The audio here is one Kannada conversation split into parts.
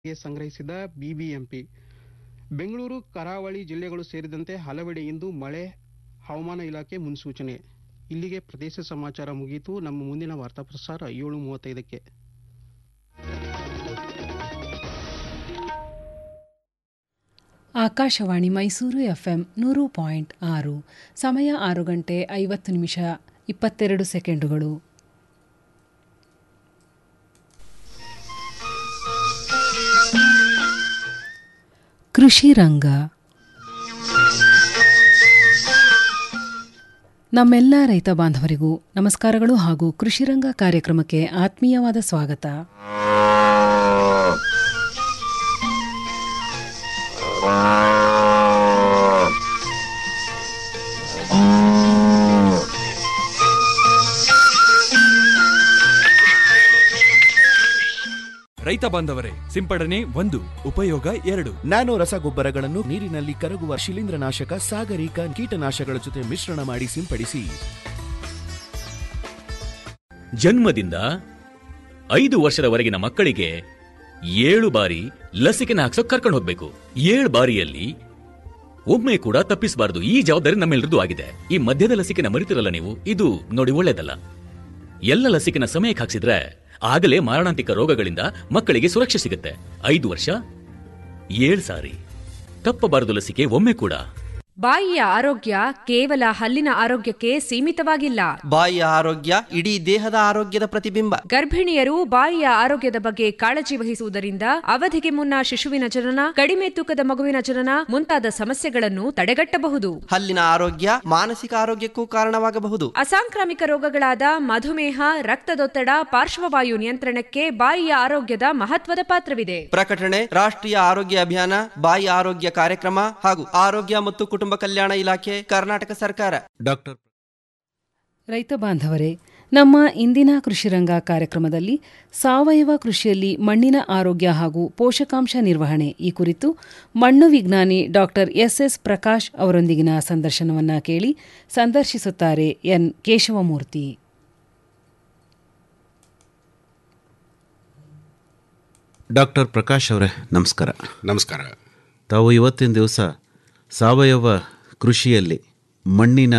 ಗೆ ಸಂಗ್ರಹಿಸಿದ ಬಿಬಿಎಂಪಿ ಬೆಂಗಳೂರು ಕರಾವಳಿ ಜಿಲ್ಲೆಗಳು ಸೇರಿದಂತೆ ಹಲವೆಡೆ ಇಂದು ಮಳೆ ಹವಾಮಾನ ಇಲಾಖೆ ಮುನ್ಸೂಚನೆ ಇಲ್ಲಿಗೆ ಪ್ರದೇಶ ಸಮಾಚಾರ ಮುಗಿಯಿತು ನಮ್ಮ ಮುಂದಿನ ವಾರ್ತಾ ಪ್ರಸಾರ ಏಳು ಮೂವತ್ತೈದಕ್ಕೆ ಆಕಾಶವಾಣಿ ಮೈಸೂರು ಎಫ್ಎಂ ನೂರು ಪಾಯಿಂಟ್ ಆರು ಸಮಯ ಆರು ಗಂಟೆ ಐವತ್ತು ನಿಮಿಷ ಇಪ್ಪತ್ತೆರಡು ಸೆಕೆಂಡುಗಳು ಕೃಷಿ ರಂಗ ನಮ್ಮೆಲ್ಲ ರೈತ ಬಾಂಧವರಿಗೂ ನಮಸ್ಕಾರಗಳು ಹಾಗೂ ಕೃಷಿ ರಂಗ ಕಾರ್ಯಕ್ರಮಕ್ಕೆ ಆತ್ಮೀಯವಾದ ಸ್ವಾಗತ ರೈತ ಬಾಂಧವರೇ ಸಿಂಪಡಣೆ ಒಂದು ಉಪಯೋಗ ಎರಡು ನ್ಯಾನೋ ರಸಗೊಬ್ಬರಗಳನ್ನು ನೀರಿನಲ್ಲಿ ಕರಗುವ ಶಿಲೀಂಧ್ರನಾಶಕ ಸಾಗರಿಕ ಕೀಟನಾಶಕಗಳ ಜೊತೆ ಮಿಶ್ರಣ ಮಾಡಿ ಸಿಂಪಡಿಸಿ ಜನ್ಮದಿಂದ ಐದು ವರ್ಷದವರೆಗಿನ ಮಕ್ಕಳಿಗೆ ಏಳು ಬಾರಿ ಲಸಿಕೆನ ಹಾಕ್ಸೋಕ್ ಕರ್ಕೊಂಡು ಹೋಗ್ಬೇಕು ಏಳು ಬಾರಿಯಲ್ಲಿ ಒಮ್ಮೆ ಕೂಡ ತಪ್ಪಿಸಬಾರದು ಈ ಜವಾಬ್ದಾರಿ ನಮ್ಮೆಲ್ಲರದು ಆಗಿದೆ ಈ ಮಧ್ಯದ ಲಸಿಕೆನ ಮರಿತಿರಲ್ಲ ನೀವು ಇದು ನೋಡಿ ಒಳ್ಳೇದಲ್ಲ ಎಲ್ಲ ಲಸಿಕೆನ ಸಮಯಕ್ಕೆ ಹಾಕ್ಸಿದ್ರೆ ಆಗಲೇ ಮಾರಣಾಂತಿಕ ರೋಗಗಳಿಂದ ಮಕ್ಕಳಿಗೆ ಸುರಕ್ಷೆ ಸಿಗುತ್ತೆ ಐದು ವರ್ಷ ಏಳು ಸಾರಿ ತಪ್ಪಬಾರದು ಲಸಿಕೆ ಒಮ್ಮೆ ಕೂಡ ಬಾಯಿಯ ಆರೋಗ್ಯ ಕೇವಲ ಹಲ್ಲಿನ ಆರೋಗ್ಯಕ್ಕೆ ಸೀಮಿತವಾಗಿಲ್ಲ ಬಾಯಿಯ ಆರೋಗ್ಯ ಇಡೀ ದೇಹದ ಆರೋಗ್ಯದ ಪ್ರತಿಬಿಂಬ ಗರ್ಭಿಣಿಯರು ಬಾಯಿಯ ಆರೋಗ್ಯದ ಬಗ್ಗೆ ಕಾಳಜಿ ವಹಿಸುವುದರಿಂದ ಅವಧಿಗೆ ಮುನ್ನ ಶಿಶುವಿನ ಜನನ ಕಡಿಮೆ ತೂಕದ ಮಗುವಿನ ಜನನ ಮುಂತಾದ ಸಮಸ್ಯೆಗಳನ್ನು ತಡೆಗಟ್ಟಬಹುದು ಹಲ್ಲಿನ ಆರೋಗ್ಯ ಮಾನಸಿಕ ಆರೋಗ್ಯಕ್ಕೂ ಕಾರಣವಾಗಬಹುದು ಅಸಾಂಕ್ರಾಮಿಕ ರೋಗಗಳಾದ ಮಧುಮೇಹ ರಕ್ತದೊತ್ತಡ ಪಾರ್ಶ್ವವಾಯು ನಿಯಂತ್ರಣಕ್ಕೆ ಬಾಯಿಯ ಆರೋಗ್ಯದ ಮಹತ್ವದ ಪಾತ್ರವಿದೆ ಪ್ರಕಟಣೆ ರಾಷ್ಟ್ರೀಯ ಆರೋಗ್ಯ ಅಭಿಯಾನ ಬಾಯಿ ಆರೋಗ್ಯ ಕಾರ್ಯಕ್ರಮ ಹಾಗೂ ಆರೋಗ್ಯ ಮತ್ತು ಕುಟುಂಬ ಕಲ್ಯಾಣ ಇಲಾಖೆ ಕರ್ನಾಟಕ ಸರ್ಕಾರ ಡಾಕ್ಟರ್ ರೈತ ಬಾಂಧವರೇ ನಮ್ಮ ಇಂದಿನ ಕೃಷಿರಂಗ ಕಾರ್ಯಕ್ರಮದಲ್ಲಿ ಸಾವಯವ ಕೃಷಿಯಲ್ಲಿ ಮಣ್ಣಿನ ಆರೋಗ್ಯ ಹಾಗೂ ಪೋಷಕಾಂಶ ನಿರ್ವಹಣೆ ಈ ಕುರಿತು ಮಣ್ಣು ವಿಜ್ಞಾನಿ ಡಾಕ್ಟರ್ ಎಸ್ಎಸ್ ಪ್ರಕಾಶ್ ಅವರೊಂದಿಗಿನ ಸಂದರ್ಶನವನ್ನ ಕೇಳಿ ಸಂದರ್ಶಿಸುತ್ತಾರೆ ಎನ್ ಕೇಶವಮೂರ್ತಿ ಡಾಕ್ಟರ್ ಪ್ರಕಾಶ್ ಅವರೇ ನಮಸ್ಕಾರ ನಮಸ್ಕಾರ ತಾವು ಇವತ್ತಿನ ದಿವಸ ಸಾವಯವ ಕೃಷಿಯಲ್ಲಿ ಮಣ್ಣಿನ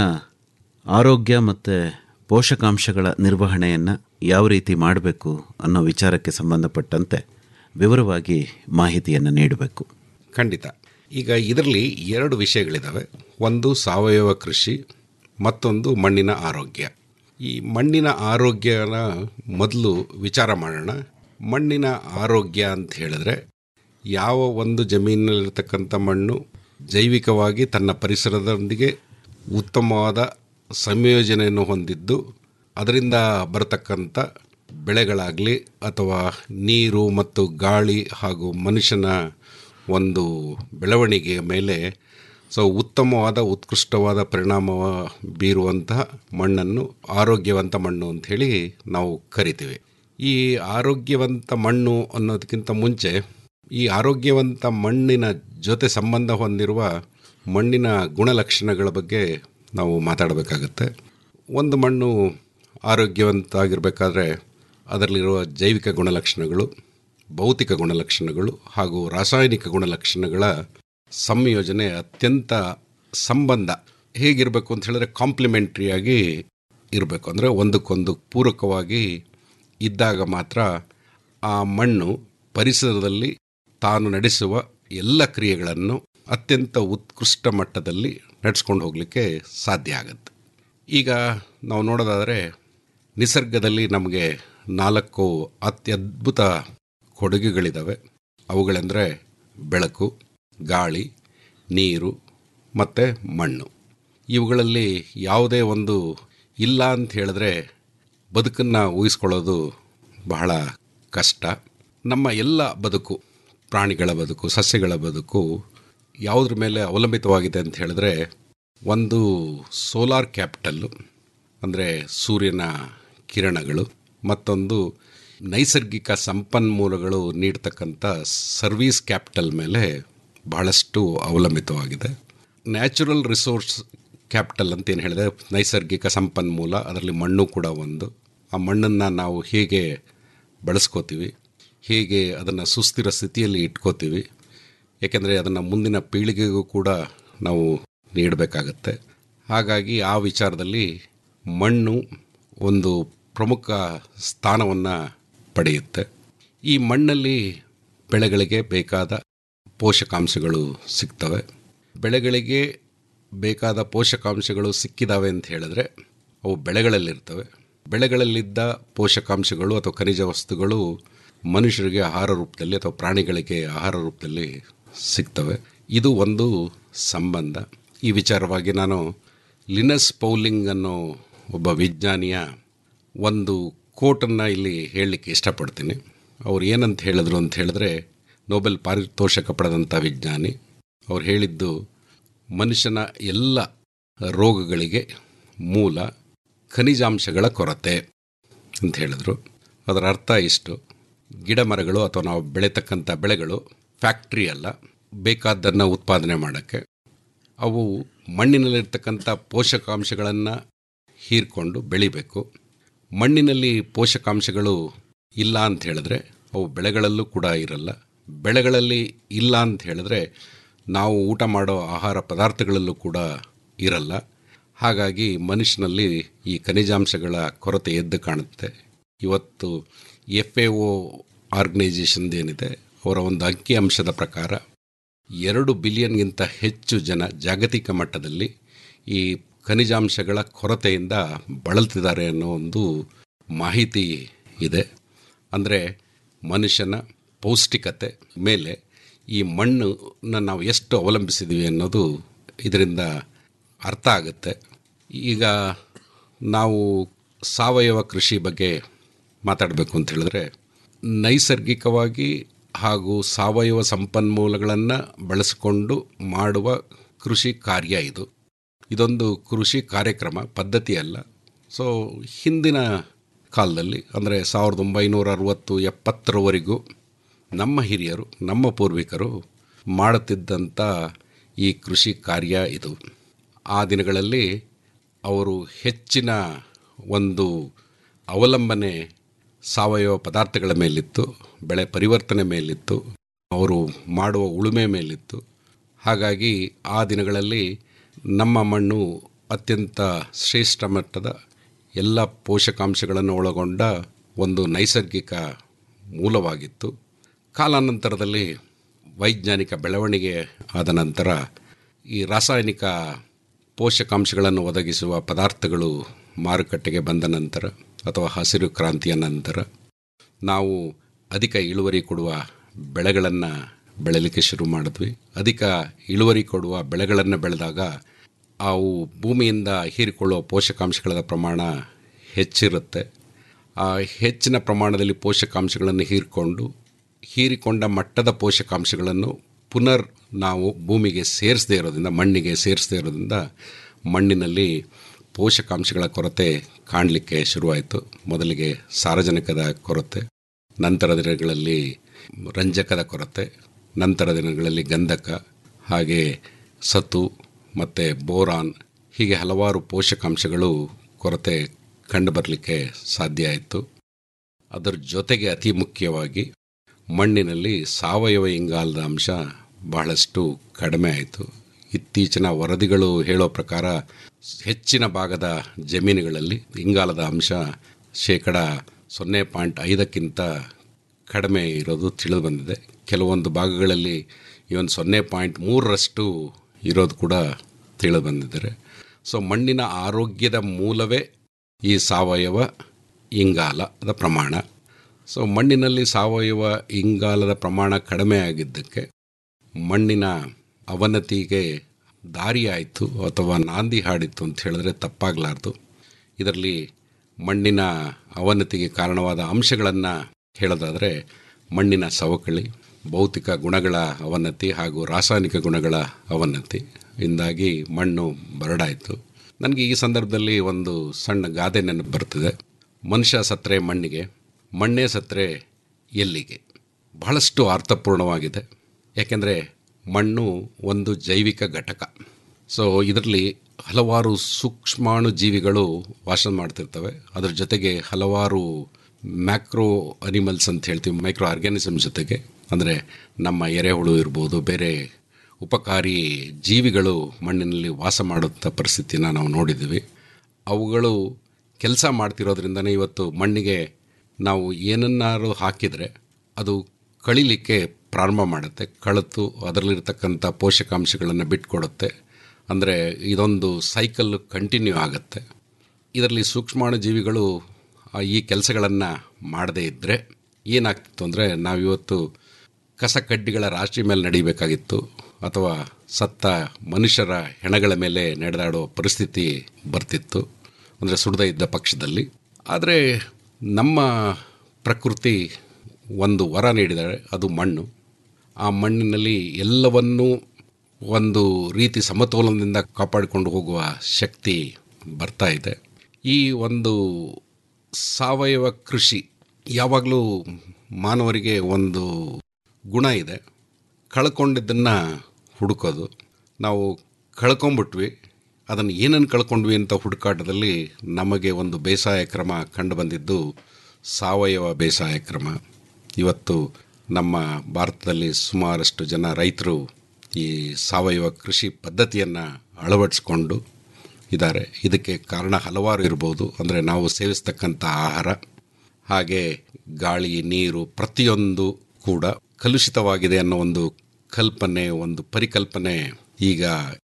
ಆರೋಗ್ಯ ಮತ್ತು ಪೋಷಕಾಂಶಗಳ ನಿರ್ವಹಣೆಯನ್ನು ಯಾವ ರೀತಿ ಮಾಡಬೇಕು ಅನ್ನೋ ವಿಚಾರಕ್ಕೆ ಸಂಬಂಧಪಟ್ಟಂತೆ ವಿವರವಾಗಿ ಮಾಹಿತಿಯನ್ನು ನೀಡಬೇಕು ಖಂಡಿತ ಈಗ ಇದರಲ್ಲಿ ಎರಡು ವಿಷಯಗಳಿದ್ದಾವೆ ಒಂದು ಸಾವಯವ ಕೃಷಿ ಮತ್ತೊಂದು ಮಣ್ಣಿನ ಆರೋಗ್ಯ ಈ ಮಣ್ಣಿನ ಆರೋಗ್ಯನ ಮೊದಲು ವಿಚಾರ ಮಾಡೋಣ ಮಣ್ಣಿನ ಆರೋಗ್ಯ ಅಂತ ಹೇಳಿದ್ರೆ ಯಾವ ಒಂದು ಜಮೀನಿನಲ್ಲಿರ್ತಕ್ಕಂಥ ಮಣ್ಣು ಜೈವಿಕವಾಗಿ ತನ್ನ ಪರಿಸರದೊಂದಿಗೆ ಉತ್ತಮವಾದ ಸಂಯೋಜನೆಯನ್ನು ಹೊಂದಿದ್ದು ಅದರಿಂದ ಬರತಕ್ಕಂಥ ಬೆಳೆಗಳಾಗಲಿ ಅಥವಾ ನೀರು ಮತ್ತು ಗಾಳಿ ಹಾಗೂ ಮನುಷ್ಯನ ಒಂದು ಬೆಳವಣಿಗೆಯ ಮೇಲೆ ಸೊ ಉತ್ತಮವಾದ ಉತ್ಕೃಷ್ಟವಾದ ಪರಿಣಾಮ ಬೀರುವಂತಹ ಮಣ್ಣನ್ನು ಆರೋಗ್ಯವಂತ ಮಣ್ಣು ಅಂಥೇಳಿ ನಾವು ಕರಿತೀವಿ ಈ ಆರೋಗ್ಯವಂತ ಮಣ್ಣು ಅನ್ನೋದಕ್ಕಿಂತ ಮುಂಚೆ ಈ ಆರೋಗ್ಯವಂತ ಮಣ್ಣಿನ ಜೊತೆ ಸಂಬಂಧ ಹೊಂದಿರುವ ಮಣ್ಣಿನ ಗುಣಲಕ್ಷಣಗಳ ಬಗ್ಗೆ ನಾವು ಮಾತಾಡಬೇಕಾಗತ್ತೆ ಒಂದು ಮಣ್ಣು ಆರೋಗ್ಯವಂತ ಆಗಿರಬೇಕಾದ್ರೆ ಅದರಲ್ಲಿರುವ ಜೈವಿಕ ಗುಣಲಕ್ಷಣಗಳು ಭೌತಿಕ ಗುಣಲಕ್ಷಣಗಳು ಹಾಗೂ ರಾಸಾಯನಿಕ ಗುಣಲಕ್ಷಣಗಳ ಸಂಯೋಜನೆ ಅತ್ಯಂತ ಸಂಬಂಧ ಹೇಗಿರಬೇಕು ಅಂತ ಹೇಳಿದ್ರೆ ಕಾಂಪ್ಲಿಮೆಂಟ್ರಿಯಾಗಿ ಇರಬೇಕು ಅಂದರೆ ಒಂದಕ್ಕೊಂದು ಪೂರಕವಾಗಿ ಇದ್ದಾಗ ಮಾತ್ರ ಆ ಮಣ್ಣು ಪರಿಸರದಲ್ಲಿ ತಾನು ನಡೆಸುವ ಎಲ್ಲ ಕ್ರಿಯೆಗಳನ್ನು ಅತ್ಯಂತ ಉತ್ಕೃಷ್ಟ ಮಟ್ಟದಲ್ಲಿ ನಡೆಸ್ಕೊಂಡು ಹೋಗಲಿಕ್ಕೆ ಸಾಧ್ಯ ಆಗುತ್ತೆ ಈಗ ನಾವು ನೋಡೋದಾದರೆ ನಿಸರ್ಗದಲ್ಲಿ ನಮಗೆ ನಾಲ್ಕು ಅತ್ಯದ್ಭುತ ಕೊಡುಗೆಗಳಿದ್ದಾವೆ ಅವುಗಳೆಂದರೆ ಬೆಳಕು ಗಾಳಿ ನೀರು ಮತ್ತು ಮಣ್ಣು ಇವುಗಳಲ್ಲಿ ಯಾವುದೇ ಒಂದು ಇಲ್ಲ ಅಂತ ಹೇಳಿದ್ರೆ ಬದುಕನ್ನು ಊಹಿಸ್ಕೊಳ್ಳೋದು ಬಹಳ ಕಷ್ಟ ನಮ್ಮ ಎಲ್ಲ ಬದುಕು ಪ್ರಾಣಿಗಳ ಬದುಕು ಸಸ್ಯಗಳ ಬದುಕು ಯಾವುದ್ರ ಮೇಲೆ ಅವಲಂಬಿತವಾಗಿದೆ ಅಂತ ಹೇಳಿದ್ರೆ ಒಂದು ಸೋಲಾರ್ ಕ್ಯಾಪಿಟಲ್ಲು ಅಂದರೆ ಸೂರ್ಯನ ಕಿರಣಗಳು ಮತ್ತೊಂದು ನೈಸರ್ಗಿಕ ಸಂಪನ್ಮೂಲಗಳು ನೀಡ್ತಕ್ಕಂಥ ಸರ್ವೀಸ್ ಕ್ಯಾಪಿಟಲ್ ಮೇಲೆ ಬಹಳಷ್ಟು ಅವಲಂಬಿತವಾಗಿದೆ ನ್ಯಾಚುರಲ್ ರಿಸೋರ್ಸ್ ಕ್ಯಾಪಿಟಲ್ ಅಂತ ಏನು ಹೇಳಿದೆ ನೈಸರ್ಗಿಕ ಸಂಪನ್ಮೂಲ ಅದರಲ್ಲಿ ಮಣ್ಣು ಕೂಡ ಒಂದು ಆ ಮಣ್ಣನ್ನು ನಾವು ಹೇಗೆ ಬಳಸ್ಕೋತೀವಿ ಹೇಗೆ ಅದನ್ನು ಸುಸ್ಥಿರ ಸ್ಥಿತಿಯಲ್ಲಿ ಇಟ್ಕೋತೀವಿ ಏಕೆಂದರೆ ಅದನ್ನು ಮುಂದಿನ ಪೀಳಿಗೆಗೂ ಕೂಡ ನಾವು ನೀಡಬೇಕಾಗತ್ತೆ ಹಾಗಾಗಿ ಆ ವಿಚಾರದಲ್ಲಿ ಮಣ್ಣು ಒಂದು ಪ್ರಮುಖ ಸ್ಥಾನವನ್ನು ಪಡೆಯುತ್ತೆ ಈ ಮಣ್ಣಲ್ಲಿ ಬೆಳೆಗಳಿಗೆ ಬೇಕಾದ ಪೋಷಕಾಂಶಗಳು ಸಿಗ್ತವೆ ಬೆಳೆಗಳಿಗೆ ಬೇಕಾದ ಪೋಷಕಾಂಶಗಳು ಸಿಕ್ಕಿದಾವೆ ಅಂತ ಹೇಳಿದ್ರೆ ಅವು ಬೆಳೆಗಳಲ್ಲಿರ್ತವೆ ಬೆಳೆಗಳಲ್ಲಿದ್ದ ಪೋಷಕಾಂಶಗಳು ಅಥವಾ ಖನಿಜ ವಸ್ತುಗಳು ಮನುಷ್ಯರಿಗೆ ಆಹಾರ ರೂಪದಲ್ಲಿ ಅಥವಾ ಪ್ರಾಣಿಗಳಿಗೆ ಆಹಾರ ರೂಪದಲ್ಲಿ ಸಿಗ್ತವೆ ಇದು ಒಂದು ಸಂಬಂಧ ಈ ವಿಚಾರವಾಗಿ ನಾನು ಲಿನಸ್ ಪೌಲಿಂಗ್ ಅನ್ನೋ ಒಬ್ಬ ವಿಜ್ಞಾನಿಯ ಒಂದು ಕೋಟನ್ನು ಇಲ್ಲಿ ಹೇಳಲಿಕ್ಕೆ ಇಷ್ಟಪಡ್ತೀನಿ ಅವ್ರು ಏನಂತ ಹೇಳಿದ್ರು ಅಂತ ಹೇಳಿದ್ರೆ ನೊಬೆಲ್ ಪಾರಿತೋಷಕ ಪಡೆದಂಥ ವಿಜ್ಞಾನಿ ಅವ್ರು ಹೇಳಿದ್ದು ಮನುಷ್ಯನ ಎಲ್ಲ ರೋಗಗಳಿಗೆ ಮೂಲ ಖನಿಜಾಂಶಗಳ ಕೊರತೆ ಅಂತ ಹೇಳಿದ್ರು ಅದರ ಅರ್ಥ ಇಷ್ಟು ಗಿಡ ಮರಗಳು ಅಥವಾ ನಾವು ಬೆಳೀತಕ್ಕಂಥ ಬೆಳೆಗಳು ಫ್ಯಾಕ್ಟ್ರಿ ಅಲ್ಲ ಬೇಕಾದ್ದನ್ನು ಉತ್ಪಾದನೆ ಮಾಡೋಕ್ಕೆ ಅವು ಮಣ್ಣಿನಲ್ಲಿರ್ತಕ್ಕಂಥ ಪೋಷಕಾಂಶಗಳನ್ನು ಹೀರ್ಕೊಂಡು ಬೆಳಿಬೇಕು ಮಣ್ಣಿನಲ್ಲಿ ಪೋಷಕಾಂಶಗಳು ಇಲ್ಲ ಅಂತ ಹೇಳಿದ್ರೆ ಅವು ಬೆಳೆಗಳಲ್ಲೂ ಕೂಡ ಇರಲ್ಲ ಬೆಳೆಗಳಲ್ಲಿ ಇಲ್ಲ ಅಂತ ಹೇಳಿದ್ರೆ ನಾವು ಊಟ ಮಾಡೋ ಆಹಾರ ಪದಾರ್ಥಗಳಲ್ಲೂ ಕೂಡ ಇರಲ್ಲ ಹಾಗಾಗಿ ಮನುಷ್ಯನಲ್ಲಿ ಈ ಖನಿಜಾಂಶಗಳ ಕೊರತೆ ಎದ್ದು ಕಾಣುತ್ತೆ ಇವತ್ತು ಎಫ್ ಎ ಒ ಆರ್ಗನೈಜೇಷನ್ದು ಏನಿದೆ ಅವರ ಒಂದು ಅಂಕಿ ಅಂಶದ ಪ್ರಕಾರ ಎರಡು ಬಿಲಿಯನ್ಗಿಂತ ಹೆಚ್ಚು ಜನ ಜಾಗತಿಕ ಮಟ್ಟದಲ್ಲಿ ಈ ಖನಿಜಾಂಶಗಳ ಕೊರತೆಯಿಂದ ಬಳಲ್ತಿದ್ದಾರೆ ಅನ್ನೋ ಒಂದು ಮಾಹಿತಿ ಇದೆ ಅಂದರೆ ಮನುಷ್ಯನ ಪೌಷ್ಟಿಕತೆ ಮೇಲೆ ಈ ಮಣ್ಣನ್ನು ನಾವು ಎಷ್ಟು ಅವಲಂಬಿಸಿದ್ದೀವಿ ಅನ್ನೋದು ಇದರಿಂದ ಅರ್ಥ ಆಗುತ್ತೆ ಈಗ ನಾವು ಸಾವಯವ ಕೃಷಿ ಬಗ್ಗೆ ಮಾತಾಡಬೇಕು ಅಂತ ಹೇಳಿದ್ರೆ ನೈಸರ್ಗಿಕವಾಗಿ ಹಾಗೂ ಸಾವಯವ ಸಂಪನ್ಮೂಲಗಳನ್ನು ಬಳಸಿಕೊಂಡು ಮಾಡುವ ಕೃಷಿ ಕಾರ್ಯ ಇದು ಇದೊಂದು ಕೃಷಿ ಕಾರ್ಯಕ್ರಮ ಪದ್ಧತಿ ಅಲ್ಲ ಸೊ ಹಿಂದಿನ ಕಾಲದಲ್ಲಿ ಅಂದರೆ ಸಾವಿರದ ಒಂಬೈನೂರ ಅರವತ್ತು ಎಪ್ಪತ್ತರವರೆಗೂ ನಮ್ಮ ಹಿರಿಯರು ನಮ್ಮ ಪೂರ್ವಿಕರು ಮಾಡುತ್ತಿದ್ದಂಥ ಈ ಕೃಷಿ ಕಾರ್ಯ ಇದು ಆ ದಿನಗಳಲ್ಲಿ ಅವರು ಹೆಚ್ಚಿನ ಒಂದು ಅವಲಂಬನೆ ಸಾವಯವ ಪದಾರ್ಥಗಳ ಮೇಲಿತ್ತು ಬೆಳೆ ಪರಿವರ್ತನೆ ಮೇಲಿತ್ತು ಅವರು ಮಾಡುವ ಉಳುಮೆ ಮೇಲಿತ್ತು ಹಾಗಾಗಿ ಆ ದಿನಗಳಲ್ಲಿ ನಮ್ಮ ಮಣ್ಣು ಅತ್ಯಂತ ಶ್ರೇಷ್ಠ ಮಟ್ಟದ ಎಲ್ಲ ಪೋಷಕಾಂಶಗಳನ್ನು ಒಳಗೊಂಡ ಒಂದು ನೈಸರ್ಗಿಕ ಮೂಲವಾಗಿತ್ತು ಕಾಲಾನಂತರದಲ್ಲಿ ವೈಜ್ಞಾನಿಕ ಬೆಳವಣಿಗೆ ಆದ ನಂತರ ಈ ರಾಸಾಯನಿಕ ಪೋಷಕಾಂಶಗಳನ್ನು ಒದಗಿಸುವ ಪದಾರ್ಥಗಳು ಮಾರುಕಟ್ಟೆಗೆ ಬಂದ ನಂತರ ಅಥವಾ ಹಸಿರು ಕ್ರಾಂತಿಯ ನಂತರ ನಾವು ಅಧಿಕ ಇಳುವರಿ ಕೊಡುವ ಬೆಳೆಗಳನ್ನು ಬೆಳಲಿಕ್ಕೆ ಶುರು ಮಾಡಿದ್ವಿ ಅಧಿಕ ಇಳುವರಿ ಕೊಡುವ ಬೆಳೆಗಳನ್ನು ಬೆಳೆದಾಗ ಅವು ಭೂಮಿಯಿಂದ ಹೀರಿಕೊಳ್ಳುವ ಪೋಷಕಾಂಶಗಳ ಪ್ರಮಾಣ ಹೆಚ್ಚಿರುತ್ತೆ ಆ ಹೆಚ್ಚಿನ ಪ್ರಮಾಣದಲ್ಲಿ ಪೋಷಕಾಂಶಗಳನ್ನು ಹೀರಿಕೊಂಡು ಹೀರಿಕೊಂಡ ಮಟ್ಟದ ಪೋಷಕಾಂಶಗಳನ್ನು ಪುನರ್ ನಾವು ಭೂಮಿಗೆ ಸೇರಿಸದೇ ಇರೋದ್ರಿಂದ ಮಣ್ಣಿಗೆ ಸೇರಿಸದೇ ಇರೋದ್ರಿಂದ ಮಣ್ಣಿನಲ್ಲಿ ಪೋಷಕಾಂಶಗಳ ಕೊರತೆ ಕಾಣಲಿಕ್ಕೆ ಶುರುವಾಯಿತು ಮೊದಲಿಗೆ ಸಾರಜನಕದ ಕೊರತೆ ನಂತರ ದಿನಗಳಲ್ಲಿ ರಂಜಕದ ಕೊರತೆ ನಂತರ ದಿನಗಳಲ್ಲಿ ಗಂಧಕ ಹಾಗೆ ಸತು ಮತ್ತು ಬೋರಾನ್ ಹೀಗೆ ಹಲವಾರು ಪೋಷಕಾಂಶಗಳು ಕೊರತೆ ಕಂಡುಬರಲಿಕ್ಕೆ ಸಾಧ್ಯ ಆಯಿತು ಅದರ ಜೊತೆಗೆ ಅತಿ ಮುಖ್ಯವಾಗಿ ಮಣ್ಣಿನಲ್ಲಿ ಸಾವಯವ ಇಂಗಾಲದ ಅಂಶ ಬಹಳಷ್ಟು ಕಡಿಮೆ ಆಯಿತು ಇತ್ತೀಚಿನ ವರದಿಗಳು ಹೇಳೋ ಪ್ರಕಾರ ಹೆಚ್ಚಿನ ಭಾಗದ ಜಮೀನುಗಳಲ್ಲಿ ಇಂಗಾಲದ ಅಂಶ ಶೇಕಡ ಸೊನ್ನೆ ಪಾಯಿಂಟ್ ಐದಕ್ಕಿಂತ ಕಡಿಮೆ ಇರೋದು ತಿಳಿದು ಬಂದಿದೆ ಕೆಲವೊಂದು ಭಾಗಗಳಲ್ಲಿ ಇವನ್ ಸೊನ್ನೆ ಪಾಯಿಂಟ್ ಮೂರರಷ್ಟು ಇರೋದು ಕೂಡ ತಿಳಿದು ಬಂದಿದ್ದಾರೆ ಸೊ ಮಣ್ಣಿನ ಆರೋಗ್ಯದ ಮೂಲವೇ ಈ ಸಾವಯವ ಇಂಗಾಲದ ಪ್ರಮಾಣ ಸೊ ಮಣ್ಣಿನಲ್ಲಿ ಸಾವಯವ ಇಂಗಾಲದ ಪ್ರಮಾಣ ಕಡಿಮೆ ಆಗಿದ್ದಕ್ಕೆ ಮಣ್ಣಿನ ಅವನತಿಗೆ ದಾರಿಯಾಯಿತು ಅಥವಾ ನಾಂದಿ ಹಾಡಿತ್ತು ಅಂತ ಹೇಳಿದ್ರೆ ತಪ್ಪಾಗಲಾರ್ದು ಇದರಲ್ಲಿ ಮಣ್ಣಿನ ಅವನತಿಗೆ ಕಾರಣವಾದ ಅಂಶಗಳನ್ನು ಹೇಳೋದಾದರೆ ಮಣ್ಣಿನ ಸವಕಳಿ ಭೌತಿಕ ಗುಣಗಳ ಅವನತಿ ಹಾಗೂ ರಾಸಾಯನಿಕ ಗುಣಗಳ ಅವನತಿ ಇಂದಾಗಿ ಮಣ್ಣು ಬರಡಾಯಿತು ನನಗೆ ಈ ಸಂದರ್ಭದಲ್ಲಿ ಒಂದು ಸಣ್ಣ ಗಾದೆ ನೆನಪು ಬರ್ತಿದೆ ಮನುಷ್ಯ ಸತ್ತರೆ ಮಣ್ಣಿಗೆ ಮಣ್ಣೇ ಸತ್ತರೆ ಎಲ್ಲಿಗೆ ಬಹಳಷ್ಟು ಅರ್ಥಪೂರ್ಣವಾಗಿದೆ ಯಾಕೆಂದರೆ ಮಣ್ಣು ಒಂದು ಜೈವಿಕ ಘಟಕ ಸೊ ಇದರಲ್ಲಿ ಹಲವಾರು ಸೂಕ್ಷ್ಮಾಣು ಜೀವಿಗಳು ವಾಸ ಮಾಡ್ತಿರ್ತವೆ ಅದರ ಜೊತೆಗೆ ಹಲವಾರು ಮ್ಯಾಕ್ರೋ ಅನಿಮಲ್ಸ್ ಅಂತ ಹೇಳ್ತೀವಿ ಮೈಕ್ರೋ ಆರ್ಗ್ಯಾನಿಸಮ್ ಜೊತೆಗೆ ಅಂದರೆ ನಮ್ಮ ಎರೆಹುಳು ಇರ್ಬೋದು ಬೇರೆ ಉಪಕಾರಿ ಜೀವಿಗಳು ಮಣ್ಣಿನಲ್ಲಿ ವಾಸ ಮಾಡುವಂಥ ಪರಿಸ್ಥಿತಿನ ನಾವು ನೋಡಿದ್ದೀವಿ ಅವುಗಳು ಕೆಲಸ ಮಾಡ್ತಿರೋದ್ರಿಂದನೇ ಇವತ್ತು ಮಣ್ಣಿಗೆ ನಾವು ಏನನ್ನಾರು ಹಾಕಿದರೆ ಅದು ಕಳಿಲಿಕ್ಕೆ ಪ್ರಾರಂಭ ಮಾಡುತ್ತೆ ಕಳೆತು ಅದರಲ್ಲಿರ್ತಕ್ಕಂಥ ಪೋಷಕಾಂಶಗಳನ್ನು ಬಿಟ್ಕೊಡುತ್ತೆ ಅಂದರೆ ಇದೊಂದು ಸೈಕಲ್ ಕಂಟಿನ್ಯೂ ಆಗುತ್ತೆ ಇದರಲ್ಲಿ ಸೂಕ್ಷ್ಮಾಣು ಜೀವಿಗಳು ಆ, ಈ ಕೆಲಸಗಳನ್ನು ಮಾಡದೇ ಇದ್ದರೆ ಏನಾಗ್ತಿತ್ತು ಅಂದರೆ ನಾವಿವತ್ತು ಕಸ ಕಡ್ಡಿಗಳ ರಾಶಿ ಮೇಲೆ ನಡಿಬೇಕಾಗಿತ್ತು ಅಥವಾ ಸತ್ತ ಮನುಷ್ಯರ ಹೆಣಗಳ ಮೇಲೆ ನಡೆದಾಡೋ ಪರಿಸ್ಥಿತಿ ಬರ್ತಿತ್ತು ಅಂದರೆ ಸುಡದೇ ಇದ್ದ ಪಕ್ಷದಲ್ಲಿ ಆದರೆ ನಮ್ಮ ಪ್ರಕೃತಿ ಒಂದು ವರ ನೀಡಿದರೆ ಅದು ಮಣ್ಣು ಆ ಮಣ್ಣಿನಲ್ಲಿ ಎಲ್ಲವನ್ನೂ ಒಂದು ರೀತಿ ಸಮತೋಲನದಿಂದ ಕಾಪಾಡಿಕೊಂಡು ಹೋಗುವ ಶಕ್ತಿ ಬರ್ತಾ ಇದೆ ಈ ಒಂದು ಸಾವಯವ ಕೃಷಿ ಯಾವಾಗಲೂ ಮಾನವರಿಗೆ ಒಂದು ಗುಣ ಇದೆ ಕಳ್ಕೊಂಡಿದ್ದನ್ನು ಹುಡುಕೋದು ನಾವು ಕಳ್ಕೊಂಬಿಟ್ವಿ ಅದನ್ನು ಏನನ್ನು ಕಳ್ಕೊಂಡ್ವಿ ಅಂತ ಹುಡುಕಾಟದಲ್ಲಿ ನಮಗೆ ಒಂದು ಬೇಸಾಯ ಕ್ರಮ ಕಂಡು ಬಂದಿದ್ದು ಸಾವಯವ ಬೇಸಾಯ ಕ್ರಮ ಇವತ್ತು ನಮ್ಮ ಭಾರತದಲ್ಲಿ ಸುಮಾರಷ್ಟು ಜನ ರೈತರು ಈ ಸಾವಯವ ಕೃಷಿ ಪದ್ಧತಿಯನ್ನು ಅಳವಡಿಸ್ಕೊಂಡು ಇದ್ದಾರೆ ಇದಕ್ಕೆ ಕಾರಣ ಹಲವಾರು ಇರ್ಬೋದು ಅಂದರೆ ನಾವು ಸೇವಿಸ್ತಕ್ಕಂಥ ಆಹಾರ ಹಾಗೆ ಗಾಳಿ ನೀರು ಪ್ರತಿಯೊಂದು ಕೂಡ ಕಲುಷಿತವಾಗಿದೆ ಅನ್ನೋ ಒಂದು ಕಲ್ಪನೆ ಒಂದು ಪರಿಕಲ್ಪನೆ ಈಗ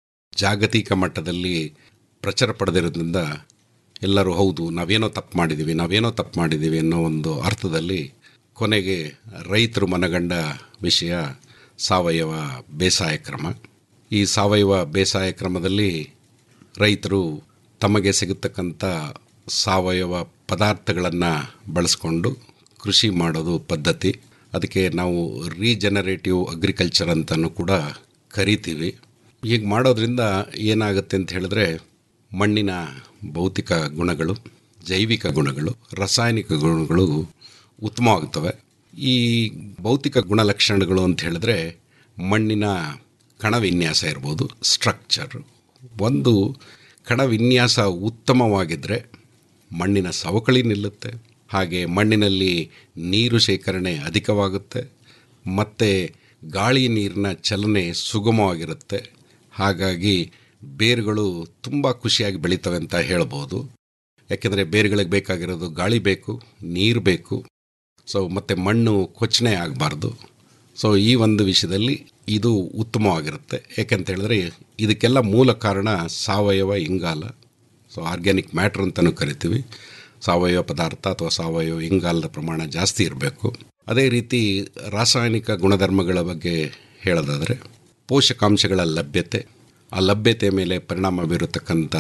ಜಾಗತಿಕ ಮಟ್ಟದಲ್ಲಿ ಪ್ರಚಾರ ಪಡೆದಿರೋದ್ರಿಂದ ಎಲ್ಲರೂ ಹೌದು ನಾವೇನೋ ತಪ್ಪು ಮಾಡಿದ್ದೀವಿ ನಾವೇನೋ ತಪ್ಪು ಮಾಡಿದ್ದೀವಿ ಅನ್ನೋ ಒಂದು ಅರ್ಥದಲ್ಲಿ ಕೊನೆಗೆ ರೈತರು ಮನಗಂಡ ವಿಷಯ ಸಾವಯವ ಬೇಸಾಯ ಕ್ರಮ ಈ ಸಾವಯವ ಬೇಸಾಯ ಕ್ರಮದಲ್ಲಿ ರೈತರು ತಮಗೆ ಸಿಗತಕ್ಕಂಥ ಸಾವಯವ ಪದಾರ್ಥಗಳನ್ನು ಬಳಸ್ಕೊಂಡು ಕೃಷಿ ಮಾಡೋದು ಪದ್ಧತಿ ಅದಕ್ಕೆ ನಾವು ರೀಜನರೇಟಿವ್ ಅಗ್ರಿಕಲ್ಚರ್ ಅಂತಲೂ ಕೂಡ ಕರಿತೀವಿ ಹೀಗೆ ಮಾಡೋದ್ರಿಂದ ಏನಾಗುತ್ತೆ ಅಂತ ಹೇಳಿದ್ರೆ ಮಣ್ಣಿನ ಭೌತಿಕ ಗುಣಗಳು ಜೈವಿಕ ಗುಣಗಳು ರಾಸಾಯನಿಕ ಗುಣಗಳು ಉತ್ತಮವಾಗ್ತವೆ ಈ ಭೌತಿಕ ಗುಣಲಕ್ಷಣಗಳು ಅಂತ ಹೇಳಿದ್ರೆ ಮಣ್ಣಿನ ಕಣವಿನ್ಯಾಸ ಇರ್ಬೋದು ಸ್ಟ್ರಕ್ಚರ್ ಒಂದು ಕಣವಿನ್ಯಾಸ ಉತ್ತಮವಾಗಿದ್ದರೆ ಮಣ್ಣಿನ ಸವಕಳಿ ನಿಲ್ಲುತ್ತೆ ಹಾಗೆ ಮಣ್ಣಿನಲ್ಲಿ ನೀರು ಶೇಖರಣೆ ಅಧಿಕವಾಗುತ್ತೆ ಮತ್ತು ಗಾಳಿ ನೀರಿನ ಚಲನೆ ಸುಗಮವಾಗಿರುತ್ತೆ ಹಾಗಾಗಿ ಬೇರುಗಳು ತುಂಬ ಖುಷಿಯಾಗಿ ಬೆಳೀತವೆ ಅಂತ ಹೇಳ್ಬೋದು ಯಾಕೆಂದರೆ ಬೇರುಗಳಿಗೆ ಬೇಕಾಗಿರೋದು ಗಾಳಿ ಬೇಕು ನೀರು ಬೇಕು ಸೊ ಮತ್ತು ಮಣ್ಣು ಕೊಚ್ಚನೆ ಆಗಬಾರ್ದು ಸೊ ಈ ಒಂದು ವಿಷಯದಲ್ಲಿ ಇದು ಉತ್ತಮವಾಗಿರುತ್ತೆ ಯಾಕೆಂತ ಹೇಳಿದ್ರೆ ಇದಕ್ಕೆಲ್ಲ ಮೂಲ ಕಾರಣ ಸಾವಯವ ಇಂಗಾಲ ಸೊ ಆರ್ಗ್ಯಾನಿಕ್ ಮ್ಯಾಟ್ರ್ ಅಂತಲೂ ಕರಿತೀವಿ ಸಾವಯವ ಪದಾರ್ಥ ಅಥವಾ ಸಾವಯವ ಇಂಗಾಲದ ಪ್ರಮಾಣ ಜಾಸ್ತಿ ಇರಬೇಕು ಅದೇ ರೀತಿ ರಾಸಾಯನಿಕ ಗುಣಧರ್ಮಗಳ ಬಗ್ಗೆ ಹೇಳೋದಾದರೆ ಪೋಷಕಾಂಶಗಳ ಲಭ್ಯತೆ ಆ ಲಭ್ಯತೆ ಮೇಲೆ ಪರಿಣಾಮ ಬೀರತಕ್ಕಂಥ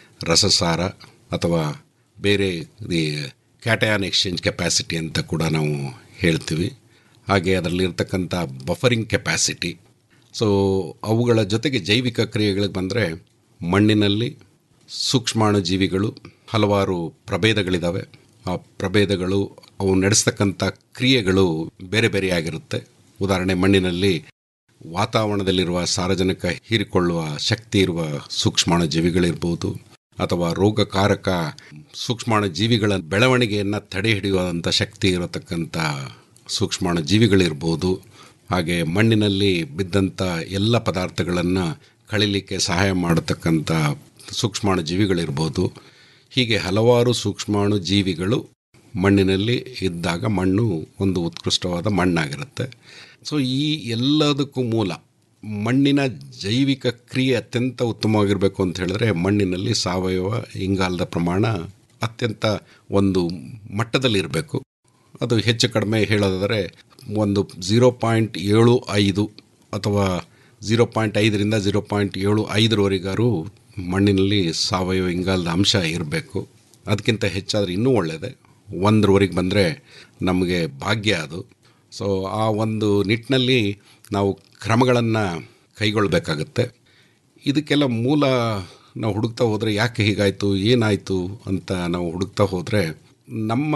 ರಸಸಾರ ಅಥವಾ ಬೇರೆ ಈ ಕ್ಯಾಟಯಾನ್ ಎಕ್ಸ್ಚೇಂಜ್ ಕೆಪಾಸಿಟಿ ಅಂತ ಕೂಡ ನಾವು ಹೇಳ್ತೀವಿ ಹಾಗೆ ಅದರಲ್ಲಿರ್ತಕ್ಕಂಥ ಬಫರಿಂಗ್ ಕೆಪಾಸಿಟಿ ಸೊ ಅವುಗಳ ಜೊತೆಗೆ ಜೈವಿಕ ಕ್ರಿಯೆಗಳಿಗೆ ಬಂದರೆ ಮಣ್ಣಿನಲ್ಲಿ ಸೂಕ್ಷ್ಮಾಣು ಜೀವಿಗಳು ಹಲವಾರು ಪ್ರಭೇದಗಳಿದ್ದಾವೆ ಆ ಪ್ರಭೇದಗಳು ಅವು ನಡೆಸ್ತಕ್ಕಂಥ ಕ್ರಿಯೆಗಳು ಬೇರೆ ಬೇರೆಯಾಗಿರುತ್ತೆ ಉದಾಹರಣೆ ಮಣ್ಣಿನಲ್ಲಿ ವಾತಾವರಣದಲ್ಲಿರುವ ಸಾರಜನಕ ಹೀರಿಕೊಳ್ಳುವ ಶಕ್ತಿ ಇರುವ ಸೂಕ್ಷ್ಮಾಣು ಜೀವಿಗಳಿರ್ಬೋದು ಅಥವಾ ರೋಗಕಾರಕ ಸೂಕ್ಷ್ಮಾಣು ಜೀವಿಗಳ ಬೆಳವಣಿಗೆಯನ್ನು ತಡೆ ಹಿಡಿಯುವಂಥ ಶಕ್ತಿ ಇರತಕ್ಕಂಥ ಸೂಕ್ಷ್ಮಾಣು ಜೀವಿಗಳಿರ್ಬೋದು ಹಾಗೆ ಮಣ್ಣಿನಲ್ಲಿ ಬಿದ್ದಂಥ ಎಲ್ಲ ಪದಾರ್ಥಗಳನ್ನು ಕಳಿಲಿಕ್ಕೆ ಸಹಾಯ ಮಾಡತಕ್ಕಂಥ ಸೂಕ್ಷ್ಮಾಣು ಜೀವಿಗಳಿರ್ಬೋದು ಹೀಗೆ ಹಲವಾರು ಸೂಕ್ಷ್ಮಾಣು ಜೀವಿಗಳು ಮಣ್ಣಿನಲ್ಲಿ ಇದ್ದಾಗ ಮಣ್ಣು ಒಂದು ಉತ್ಕೃಷ್ಟವಾದ ಮಣ್ಣಾಗಿರುತ್ತೆ ಸೊ ಈ ಎಲ್ಲದಕ್ಕೂ ಮೂಲ ಮಣ್ಣಿನ ಜೈವಿಕ ಕ್ರಿಯೆ ಅತ್ಯಂತ ಉತ್ತಮವಾಗಿರಬೇಕು ಅಂತ ಹೇಳಿದ್ರೆ ಮಣ್ಣಿನಲ್ಲಿ ಸಾವಯವ ಇಂಗಾಲದ ಪ್ರಮಾಣ ಅತ್ಯಂತ ಒಂದು ಮಟ್ಟದಲ್ಲಿರಬೇಕು ಅದು ಹೆಚ್ಚು ಕಡಿಮೆ ಹೇಳೋದಾದರೆ ಒಂದು ಝೀರೋ ಪಾಯಿಂಟ್ ಏಳು ಐದು ಅಥವಾ ಝೀರೋ ಪಾಯಿಂಟ್ ಐದರಿಂದ ಝೀರೋ ಪಾಯಿಂಟ್ ಏಳು ಐದರವರೆಗಾರು ಮಣ್ಣಿನಲ್ಲಿ ಸಾವಯವ ಇಂಗಾಲದ ಅಂಶ ಇರಬೇಕು ಅದಕ್ಕಿಂತ ಹೆಚ್ಚಾದರೆ ಇನ್ನೂ ಒಳ್ಳೆಯದೇ ಒಂದರವರೆಗೆ ಬಂದರೆ ನಮಗೆ ಭಾಗ್ಯ ಅದು ಸೊ ಆ ಒಂದು ನಿಟ್ಟಿನಲ್ಲಿ ನಾವು ಕ್ರಮಗಳನ್ನು ಕೈಗೊಳ್ಳಬೇಕಾಗತ್ತೆ ಇದಕ್ಕೆಲ್ಲ ಮೂಲ ನಾವು ಹುಡುಕ್ತಾ ಹೋದರೆ ಯಾಕೆ ಹೀಗಾಯಿತು ಏನಾಯಿತು ಅಂತ ನಾವು ಹುಡುಕ್ತಾ ಹೋದರೆ ನಮ್ಮ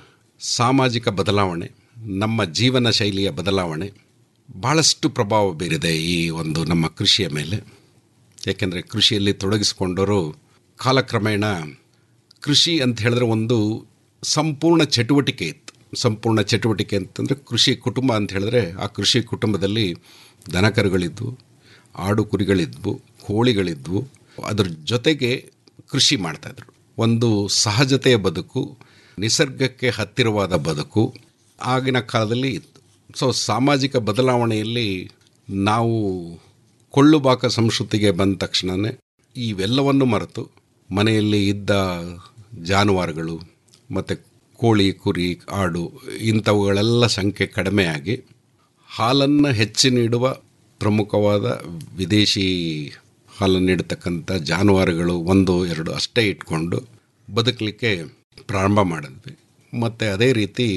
ಸಾಮಾಜಿಕ ಬದಲಾವಣೆ ನಮ್ಮ ಜೀವನ ಶೈಲಿಯ ಬದಲಾವಣೆ ಭಾಳಷ್ಟು ಪ್ರಭಾವ ಬೀರಿದೆ ಈ ಒಂದು ನಮ್ಮ ಕೃಷಿಯ ಮೇಲೆ ಏಕೆಂದರೆ ಕೃಷಿಯಲ್ಲಿ ತೊಡಗಿಸಿಕೊಂಡವರು ಕಾಲಕ್ರಮೇಣ ಕೃಷಿ ಅಂತ ಹೇಳಿದ್ರೆ ಒಂದು ಸಂಪೂರ್ಣ ಚಟುವಟಿಕೆ ಇತ್ತು ಸಂಪೂರ್ಣ ಚಟುವಟಿಕೆ ಅಂತಂದರೆ ಕೃಷಿ ಕುಟುಂಬ ಅಂತ ಹೇಳಿದ್ರೆ ಆ ಕೃಷಿ ಕುಟುಂಬದಲ್ಲಿ ದನಕರುಗಳಿದ್ವು ಆಡು ಕುರಿಗಳಿದ್ವು ಕೋಳಿಗಳಿದ್ವು ಅದ್ರ ಜೊತೆಗೆ ಕೃಷಿ ಮಾಡ್ತಾಯಿದ್ರು ಒಂದು ಸಹಜತೆಯ ಬದುಕು ನಿಸರ್ಗಕ್ಕೆ ಹತ್ತಿರವಾದ ಬದುಕು ಆಗಿನ ಕಾಲದಲ್ಲಿ ಇತ್ತು ಸೊ ಸಾಮಾಜಿಕ ಬದಲಾವಣೆಯಲ್ಲಿ ನಾವು ಕೊಳ್ಳುಬಾಕ ಸಂಸ್ಕೃತಿಗೆ ಬಂದ ತಕ್ಷಣವೇ ಇವೆಲ್ಲವನ್ನು ಮರೆತು ಮನೆಯಲ್ಲಿ ಇದ್ದ ಜಾನುವಾರುಗಳು ಮತ್ತು ಕೋಳಿ ಕುರಿ ಆಡು ಇಂಥವುಗಳೆಲ್ಲ ಸಂಖ್ಯೆ ಕಡಿಮೆಯಾಗಿ ಹಾಲನ್ನು ಹೆಚ್ಚು ನೀಡುವ ಪ್ರಮುಖವಾದ ವಿದೇಶಿ ಹಾಲನ್ನು ನೀಡತಕ್ಕಂಥ ಜಾನುವಾರುಗಳು ಒಂದು ಎರಡು ಅಷ್ಟೇ ಇಟ್ಕೊಂಡು ಬದುಕಲಿಕ್ಕೆ ಪ್ರಾರಂಭ ಮಾಡಿದ್ವಿ ಮತ್ತು ಅದೇ ರೀತಿ